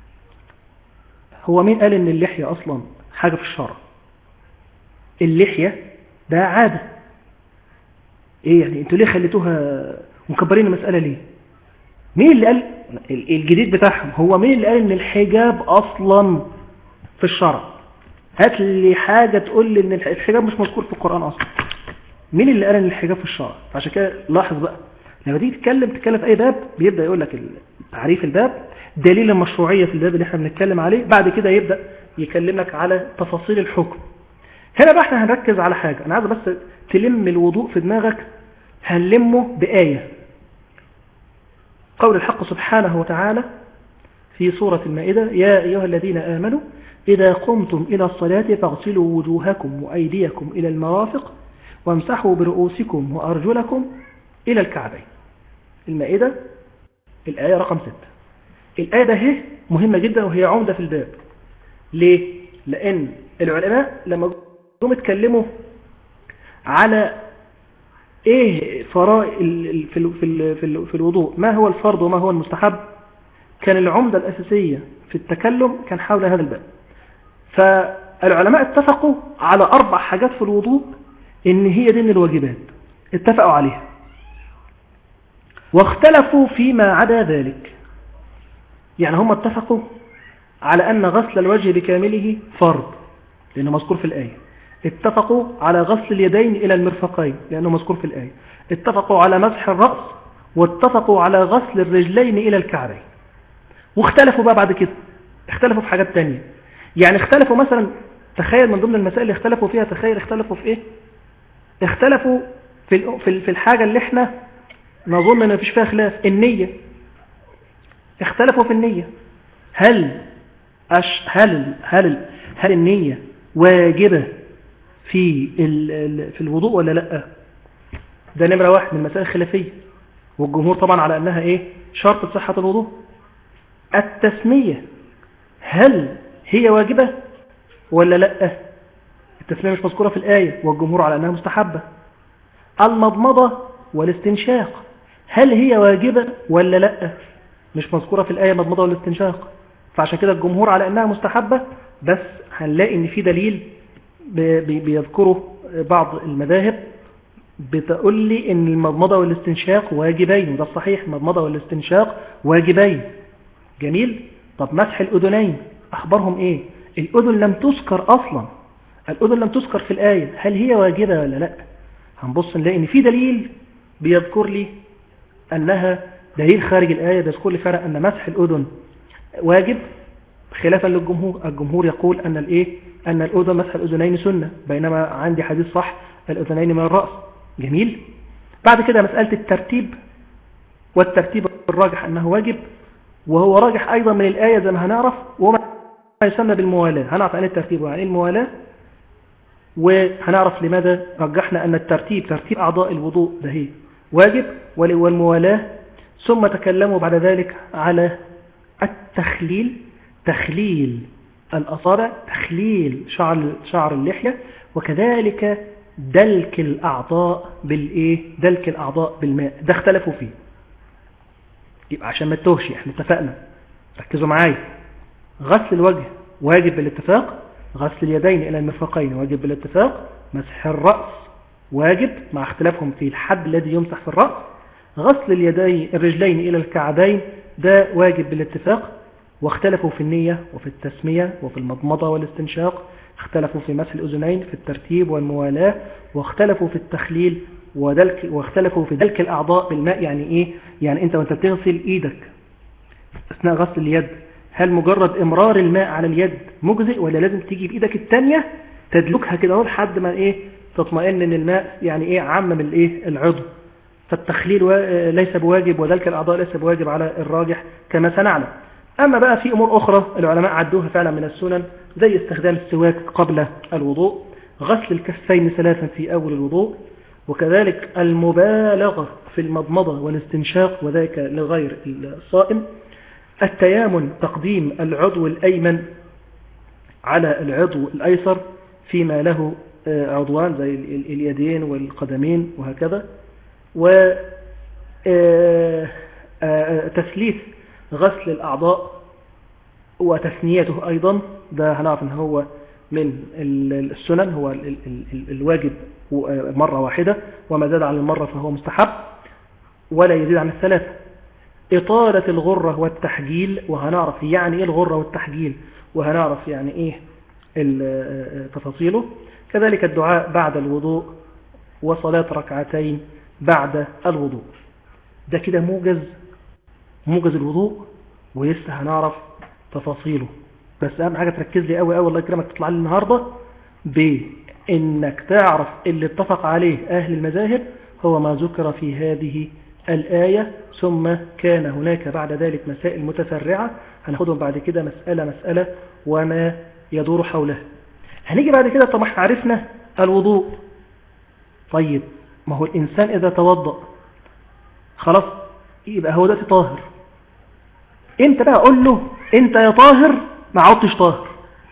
هو مين قال ان اللحيه اصلا حاجه في الشرع اللحيه ده عاده ايه يعني انتوا ليه خليتوها مكبرين المساله ليه مين اللي قال ال- الجديد بتاعهم هو مين اللي قال ان الحجاب اصلا في الشرع هات لي حاجه تقول لي ان الح- الحجاب مش مذكور في القران اصلا مين اللي قال ان الحجاب في الشرع فعشان كده لاحظ بقى لما تيجي تتكلم تتكلم في اي باب بيبدا يقول لك ال- تعريف الباب دليل المشروعيه في الباب اللي احنا بنتكلم عليه بعد كده يبدا يكلمك على تفاصيل الحكم هنا بقى احنا هنركز على حاجه انا عايز بس تلم الوضوء في دماغك هنلمه بايه قول الحق سبحانه وتعالى في سورة المائدة يا أيها الذين آمنوا إذا قمتم إلى الصلاة فاغسلوا وجوهكم وأيديكم إلى المرافق وامسحوا برؤوسكم وأرجلكم إلى الكعبين المائدة الآية رقم 6 الآية ده هي مهمة جدا وهي عمدة في الباب ليه؟ لأن العلماء لما جم اتكلموا على ايه فرائض ال- في ال- في ال- في ال- في الوضوء ما هو الفرض وما هو المستحب كان العمدة الأساسية في التكلم كان حول هذا الباب فالعلماء اتفقوا على أربع حاجات في الوضوء إن هي دي من الواجبات اتفقوا عليها واختلفوا فيما عدا ذلك يعني هم اتفقوا على أن غسل الوجه بكامله فرض لأنه مذكور في الآية اتفقوا على غسل اليدين إلى المرفقين لأنه مذكور في الآية اتفقوا على مسح الرأس واتفقوا على غسل الرجلين إلى الكعبين واختلفوا بقى بعد كده اختلفوا في حاجات تانية يعني اختلفوا مثلا تخيل من ضمن المسائل اللي اختلفوا فيها تخيل اختلفوا في ايه اختلفوا في ال- في ال- في الحاجة اللي احنا نظن ان مفيش فيها خلاف النية اختلفوا في النية هل أش هل هل هل النية واجبة في ال- ال- في الوضوء ولا لا ده نمرة واحد من المسائل الخلافية والجمهور طبعا على أنها إيه شرط صحة الوضوء التسمية هل هي واجبة ولا لا التسمية مش مذكورة في الآية والجمهور على أنها مستحبة المضمضة والاستنشاق هل هي واجبة ولا لا مش مذكورة في الآية مضمضة والاستنشاق فعشان كده الجمهور على أنها مستحبة بس هنلاقي ان في دليل بي- بي- بيذكره بعض المذاهب بتقول لي ان المضمضة والاستنشاق واجبين وده الصحيح المضمضة والاستنشاق واجبين جميل طب مسح الأذنين أخبارهم إيه الأذن لم تذكر أصلا الأذن لم تذكر في الآية هل هي واجبة ولا لا هنبص نلاقي ان في دليل بيذكر لي أنها دليل خارج الآية بيذكر لي فعلا أن مسح الأذن واجب خلافا للجمهور الجمهور يقول أن الإيه أن الأذن مسح الأذنين سنة بينما عندي حديث صح الأذنين من الرأس جميل بعد كده مسألة الترتيب والترتيب الراجح أنه واجب وهو راجح أيضا من الآية زي ما هنعرف وما يسمى بالموالاة هنعرف عن الترتيب وعن الموالاة وهنعرف لماذا رجحنا أن الترتيب ترتيب أعضاء الوضوء ده هي واجب والموالاة ثم تكلموا بعد ذلك على التخليل تخليل الأصابع تخليل شعر شعر اللحية وكذلك دلك الأعضاء بالإيه دلك الأعضاء بالماء ده اختلفوا فيه يبقى عشان ما تتوهش احنا اتفقنا ركزوا معايا غسل الوجه واجب بالاتفاق غسل اليدين إلى المرفقين واجب بالاتفاق مسح الرأس واجب مع اختلافهم في الحد الذي يمسح في الرأس غسل اليدين الرجلين إلى الكعبين ده واجب بالاتفاق واختلفوا في النية وفي التسمية وفي المضمضة والاستنشاق اختلفوا في مسح الأذنين في الترتيب والموالاة واختلفوا في التخليل ودلك واختلفوا في دلك الأعضاء بالماء يعني إيه يعني أنت وأنت بتغسل إيدك أثناء غسل اليد هل مجرد إمرار الماء على اليد مجزئ ولا لازم تيجي بإيدك التانية تدلكها كده اهو لحد ما إيه تطمئن إن الماء يعني إيه عمم الإيه العضو فالتخليل و- ليس بواجب وذلك الأعضاء ليس بواجب على الراجح كما سنعلم أما بقى في أمور أخرى العلماء عدوها فعلا من السنن زي استخدام السواك قبل الوضوء غسل الكفين ثلاثا في أول الوضوء وكذلك المبالغة في المضمضة والاستنشاق وذلك لغير الصائم التيامن تقديم العضو الأيمن على العضو الأيسر فيما له آه، عضوان زي اليدين والقدمين وهكذا و آه، آه، تثليث غسل الأعضاء وتثنيته أيضا ده هنعرف أن هو من السنن هو الواجب مرة واحدة وما زاد عن المرة فهو مستحب ولا يزيد عن الثلاثة إطالة الغرة والتحجيل وهنعرف يعني إيه الغرة والتحجيل وهنعرف يعني إيه تفاصيله كذلك الدعاء بعد الوضوء وصلاة ركعتين بعد الوضوء ده كده موجز موجز الوضوء ولسه هنعرف تفاصيله بس اهم حاجة تركز لي قوي قوي الله يكرمك تطلع لي النهاردة بانك تعرف اللي اتفق عليه اهل المذاهب هو ما ذكر في هذه الآية ثم كان هناك بعد ذلك مسائل متفرعة هناخدهم بعد كده مسألة مسألة وما يدور حولها هنيجي بعد كده طب احنا عرفنا الوضوء طيب ما هو الإنسان إذا توضأ خلاص يبقى هو دلوقتي طاهر انت بقى قول له انت يا طاهر ما عدتش طاهر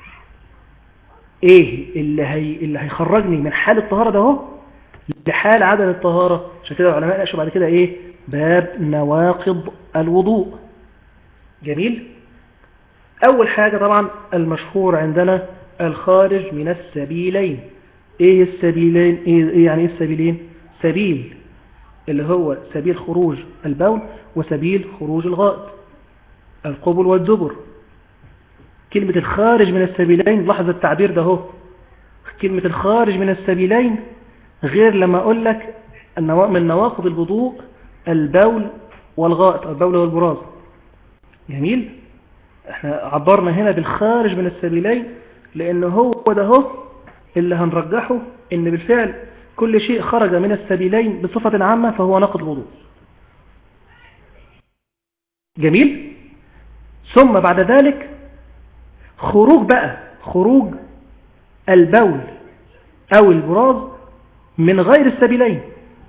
ايه اللي هي اللي هيخرجني من حال الطهارة ده اهو لحال عدم الطهارة عشان كده العلماء ناقشوا بعد كده ايه باب نواقض الوضوء جميل اول حاجة طبعا المشهور عندنا الخارج من السبيلين ايه السبيلين ايه يعني ايه السبيلين سبيل اللي هو سبيل خروج البول وسبيل خروج الغائط القبل والدبر كلمة الخارج من السبيلين لاحظ التعبير ده هو كلمة الخارج من السبيلين غير لما أقول لك من نواقض الوضوء البول والغائط البول والبراز جميل احنا عبرنا هنا بالخارج من السبيلين لأن هو ده هو اللي هنرجحه ان بالفعل كل شيء خرج من السبيلين بصفة عامة فهو نقض الوضوء جميل ثم بعد ذلك خروج بقى خروج البول او البراز من غير السبيلين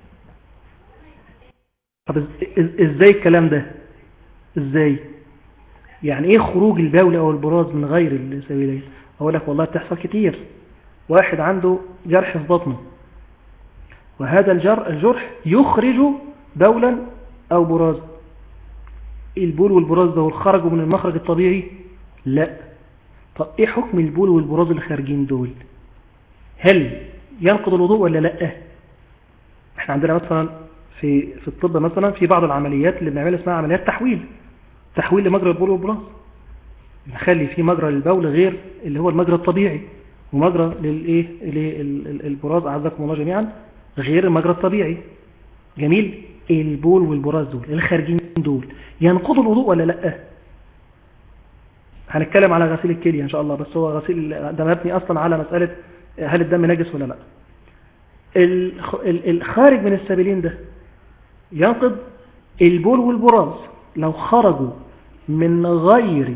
طب ازاي الكلام ده ازاي يعني ايه خروج البول او البراز من غير السبيلين اقول لك والله بتحصل كتير واحد عنده جرح في بطنه وهذا الجرح يخرج بولا أو برازا البول والبراز ده خرجوا من المخرج الطبيعي لا طب ايه حكم البول والبراز اللي خارجين دول هل ينقض الوضوء ولا لا احنا عندنا مثلا في في الطب مثلا في بعض العمليات اللي بنعملها اسمها عمليات تحويل تحويل لمجرى البول والبراز نخلي في مجرى للبول غير اللي هو المجرى الطبيعي ومجرى للايه للبراز اعزكم الله جميعا غير المجرى الطبيعي جميل البول والبراز دول الخارجين دول ينقضوا الوضوء ولا لا هنتكلم على غسيل الكليه ان شاء الله بس هو غسيل ده مبني اصلا على مساله هل الدم نجس ولا لا الخارج من السبيلين ده ينقض البول والبراز لو خرجوا من غير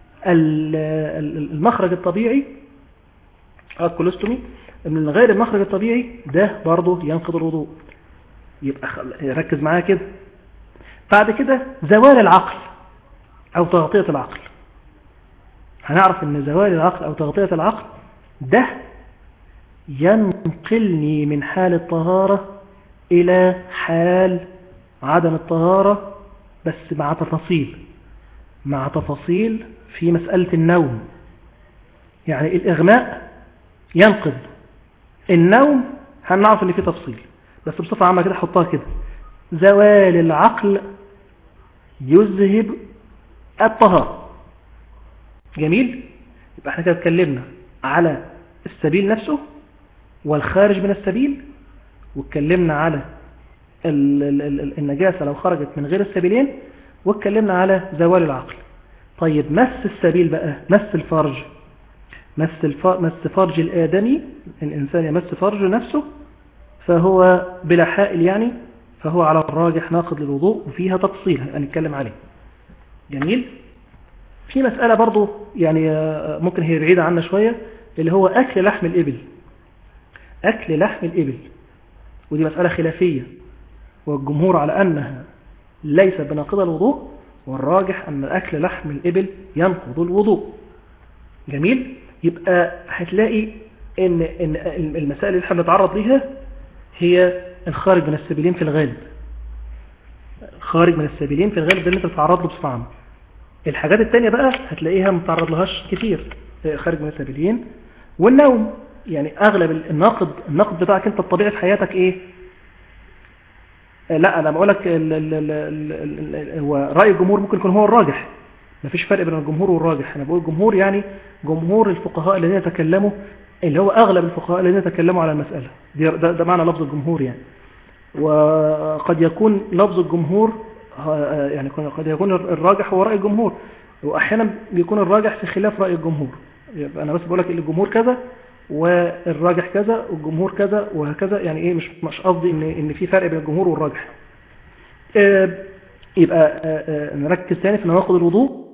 المخرج الطبيعي الكولوستومي من غير المخرج الطبيعي ده برضه ينقض الوضوء يبقى ركز معايا كده بعد كده زوال العقل او تغطية العقل هنعرف ان زوال العقل او تغطية العقل ده ينقلني من حال الطهارة الى حال عدم الطهارة بس مع تفاصيل مع تفاصيل في مسألة النوم يعني الإغماء ينقض النوم هنعرف ان في تفصيل بس بصفة عامة كده حطها كده زوال العقل يذهب الطهارة جميل يبقى احنا كده اتكلمنا على السبيل نفسه والخارج من السبيل واتكلمنا على النجاسة لو خرجت من غير السبيلين واتكلمنا على زوال العقل طيب مس السبيل بقى مس الفرج مس, مس فرج الآدمي الإنسان يمس فرج نفسه فهو بلا حائل يعني فهو على الراجح ناقض للوضوء وفيها تفصيل هنتكلم عليه جميل في مسألة برضو يعني ممكن هي بعيدة عنا شوية اللي هو أكل لحم الإبل أكل لحم الإبل ودي مسألة خلافية والجمهور على أنها ليس بناقض الوضوء والراجح أن أكل لحم الإبل ينقض الوضوء جميل يبقى هتلاقي إن, إن المسائل اللي احنا بنتعرض ليها هي الخارج من السبيلين في الغالب خارج من السبيلين في الغالب ده اللي انت بتتعرض له بصفة عامة الحاجات التانية بقى هتلاقيها متعرض لهاش كتير خارج من السبيلين والنوم يعني اغلب الناقد الناقد بتاعك انت الطبيعي في حياتك ايه لا انا بقول لك هو راي الجمهور ممكن يكون هو الراجح مفيش فرق بين الجمهور والراجح انا بقول الجمهور يعني جمهور الفقهاء الذين يتكلموا اللي هو اغلب الفقهاء الذين يتكلموا على المساله ده, ده, ده معنى لفظ الجمهور يعني وقد يكون لفظ الجمهور يعني قد يكون الراجح هو راي الجمهور واحيانا بيكون الراجح في خلاف راي الجمهور يبقى انا بس بقول لك الجمهور كذا والراجح كذا والجمهور كذا وهكذا يعني ايه مش مش قصدي ان ان في فرق بين الجمهور والراجح يبقى نركز تاني في نواقض الوضوء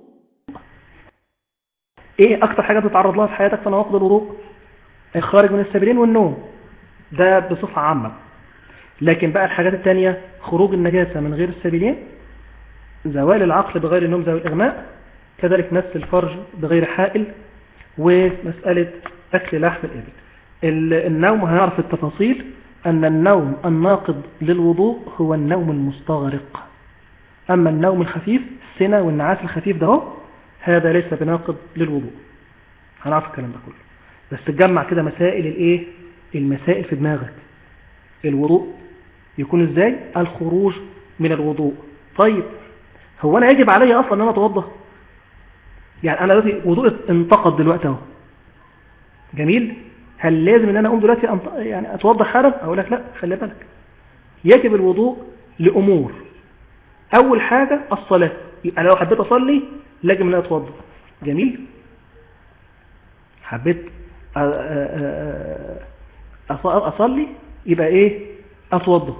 ايه اكتر حاجه تتعرض لها في حياتك في نواقض الوضوء الخارج من السبيلين والنوم ده بصفه عامه لكن بقى الحاجات التانية خروج النجاسة من غير السبيلين زوال العقل بغير النوم ذوي الإغماء كذلك مس الفرج بغير حائل ومسألة أكل لحم الإبل النوم هنعرف التفاصيل أن النوم الناقض للوضوء هو النوم المستغرق أما النوم الخفيف السنة والنعاس الخفيف ده هذا ليس بناقض للوضوء هنعرف الكلام ده كله بس تجمع كده مسائل الايه المسائل في دماغك الوضوء يكون ازاي الخروج من الوضوء طيب هو انا يجب علي اصلا ان انا اتوضى يعني انا دلوقتي وضوء انتقد دلوقتي اهو جميل هل لازم ان انا اقوم دلوقتي أنط... يعني اتوضى حالا اقول لك لا خلي بالك يجب الوضوء لامور اول حاجه الصلاه يبقى لو حبيت اصلي لازم ان انا اتوضى جميل حبيت اصلي يبقى ايه اتوضى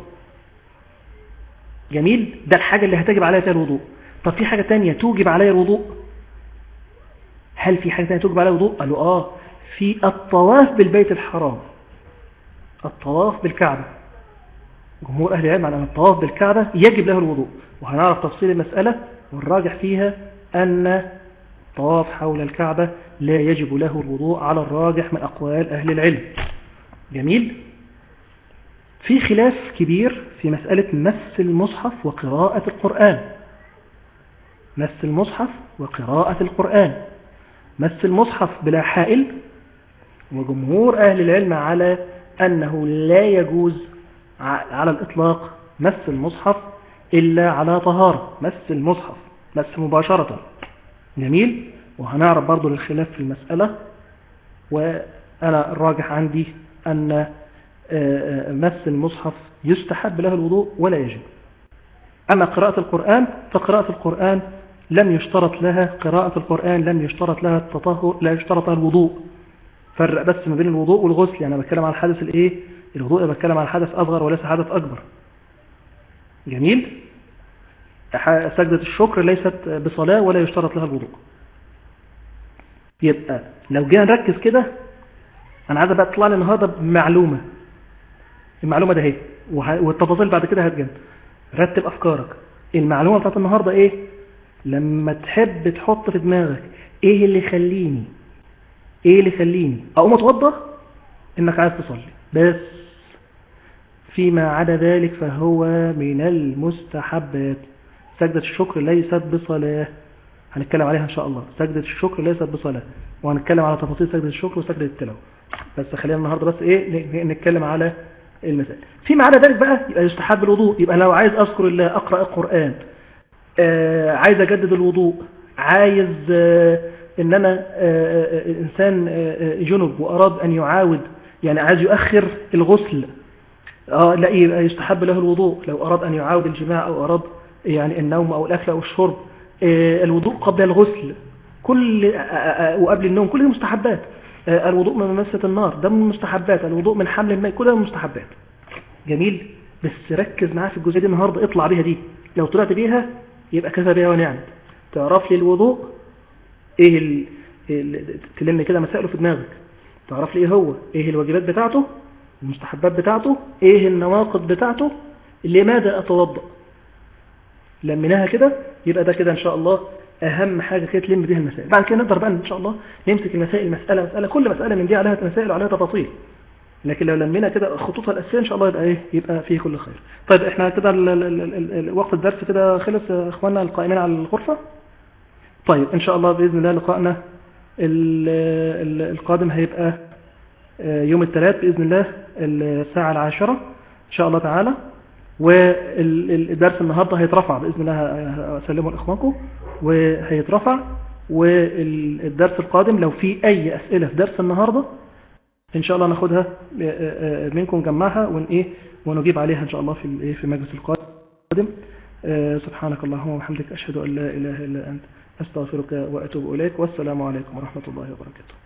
جميل ده الحاجة اللي هتجب عليها فيها الوضوء طب في حاجة تانية توجب عليها الوضوء هل في حاجة تانية توجب عليها الوضوء قالوا اه في الطواف بالبيت الحرام الطواف بالكعبة جمهور أهل العلم على أن الطواف بالكعبة يجب له الوضوء وهنعرف تفصيل المسألة والراجح فيها أن الطواف حول الكعبة لا يجب له الوضوء على الراجح من أقوال أهل العلم جميل في خلاف كبير في مسألة مس المصحف وقراءة القرآن مس المصحف وقراءة القرآن مس المصحف بلا حائل وجمهور أهل العلم على أنه لا يجوز على الإطلاق مس المصحف إلا على طهارة مس المصحف مس مباشرة جميل وهنعرف برضو للخلاف في المسألة وأنا الراجح عندي أن مس المصحف يستحب له الوضوء ولا يجب أما قراءة القرآن فقراءة القرآن لم يشترط لها قراءة القرآن لم يشترط لها التطهر لا يشترط لها الوضوء فرق بس ما بين الوضوء والغسل يعني أنا بتكلم عن الحدث الايه الوضوء أنا بتكلم عن حدث أصغر وليس حدث أكبر جميل سجدة الشكر ليست بصلاة ولا يشترط لها الوضوء يبقى لو جينا نركز كده أنا عايز بقى تطلع لي النهاردة بمعلومة المعلومة ده اهي والتفاصيل بعد كده هتجن رتب أفكارك المعلومة بتاعت النهاردة إيه لما تحب تحط في دماغك إيه اللي يخليني إيه اللي يخليني أقوم أتوضى إنك عايز تصلي بس فيما عدا ذلك فهو من المستحبات سجدة الشكر ليست بصلاة هنتكلم عليها إن شاء الله سجدة الشكر ليست بصلاة وهنتكلم على تفاصيل سجدة الشكر وسجدة التلاوة بس خلينا النهاردة بس إيه نتكلم على المسائل فيما عدا ذلك بقى يبقى يستحب الوضوء يبقى لو عايز أذكر الله أقرأ القرآن آه عايز أجدد الوضوء عايز آه إن أنا آه إنسان جنب وأراد أن يعاود يعني عايز يؤخر الغسل آه لا يبقى يستحب له الوضوء لو أراد أن يعاود الجماع أو أراد يعني النوم أو الأكل أو الشرب الوضوء قبل الغسل كل وقبل النوم كل مستحبات الوضوء من مسة النار ده من المستحبات الوضوء من حمل الماء كلها من المستحبات جميل بس ركز معايا في الجزئيه دي النهارده اطلع بيها دي لو طلعت بيها يبقى كفى بيها ونعم تعرف لي الوضوء ايه ال... تلم كده مسائله في دماغك تعرف لي ايه هو ايه الواجبات بتاعته المستحبات بتاعته ايه النواقض بتاعته لماذا اتوضأ لمناها كده يبقى ده كده ان شاء الله اهم حاجة كده تلم بيها المسائل بعد كده نقدر بقى ان شاء الله نمسك المسائل مسألة مسألة كل مسألة من دي عليها مسائل وعليها تفاصيل لكن لو لمينا كده خطوطها الأساسية إن شاء الله يبقى إيه يبقى فيه كل خير طيب إحنا كده ال- ال- ال- ال- وقت الدرس كده خلص يا إخواننا القائمين على الغرفة طيب إن شاء الله بإذن الله لقائنا ال- ال- القادم هيبقى آه، يوم الثلاث بإذن الله الساعة العاشرة إن شاء الله تعالى والدرس النهاردة هيترفع بإذن الله ه- هسلمه لإخوانكم وهيترفع والدرس القادم لو في أي أسئلة في درس النهاردة ان شاء الله ناخدها آه، آه، منكم نجمعها ون ايه ونجيب عليها ان شاء الله في الايه في المجلس القادم آه، سبحانك اللهم وبحمدك اشهد ان لا اله الا انت استغفرك واتوب اليك والسلام عليكم ورحمه الله وبركاته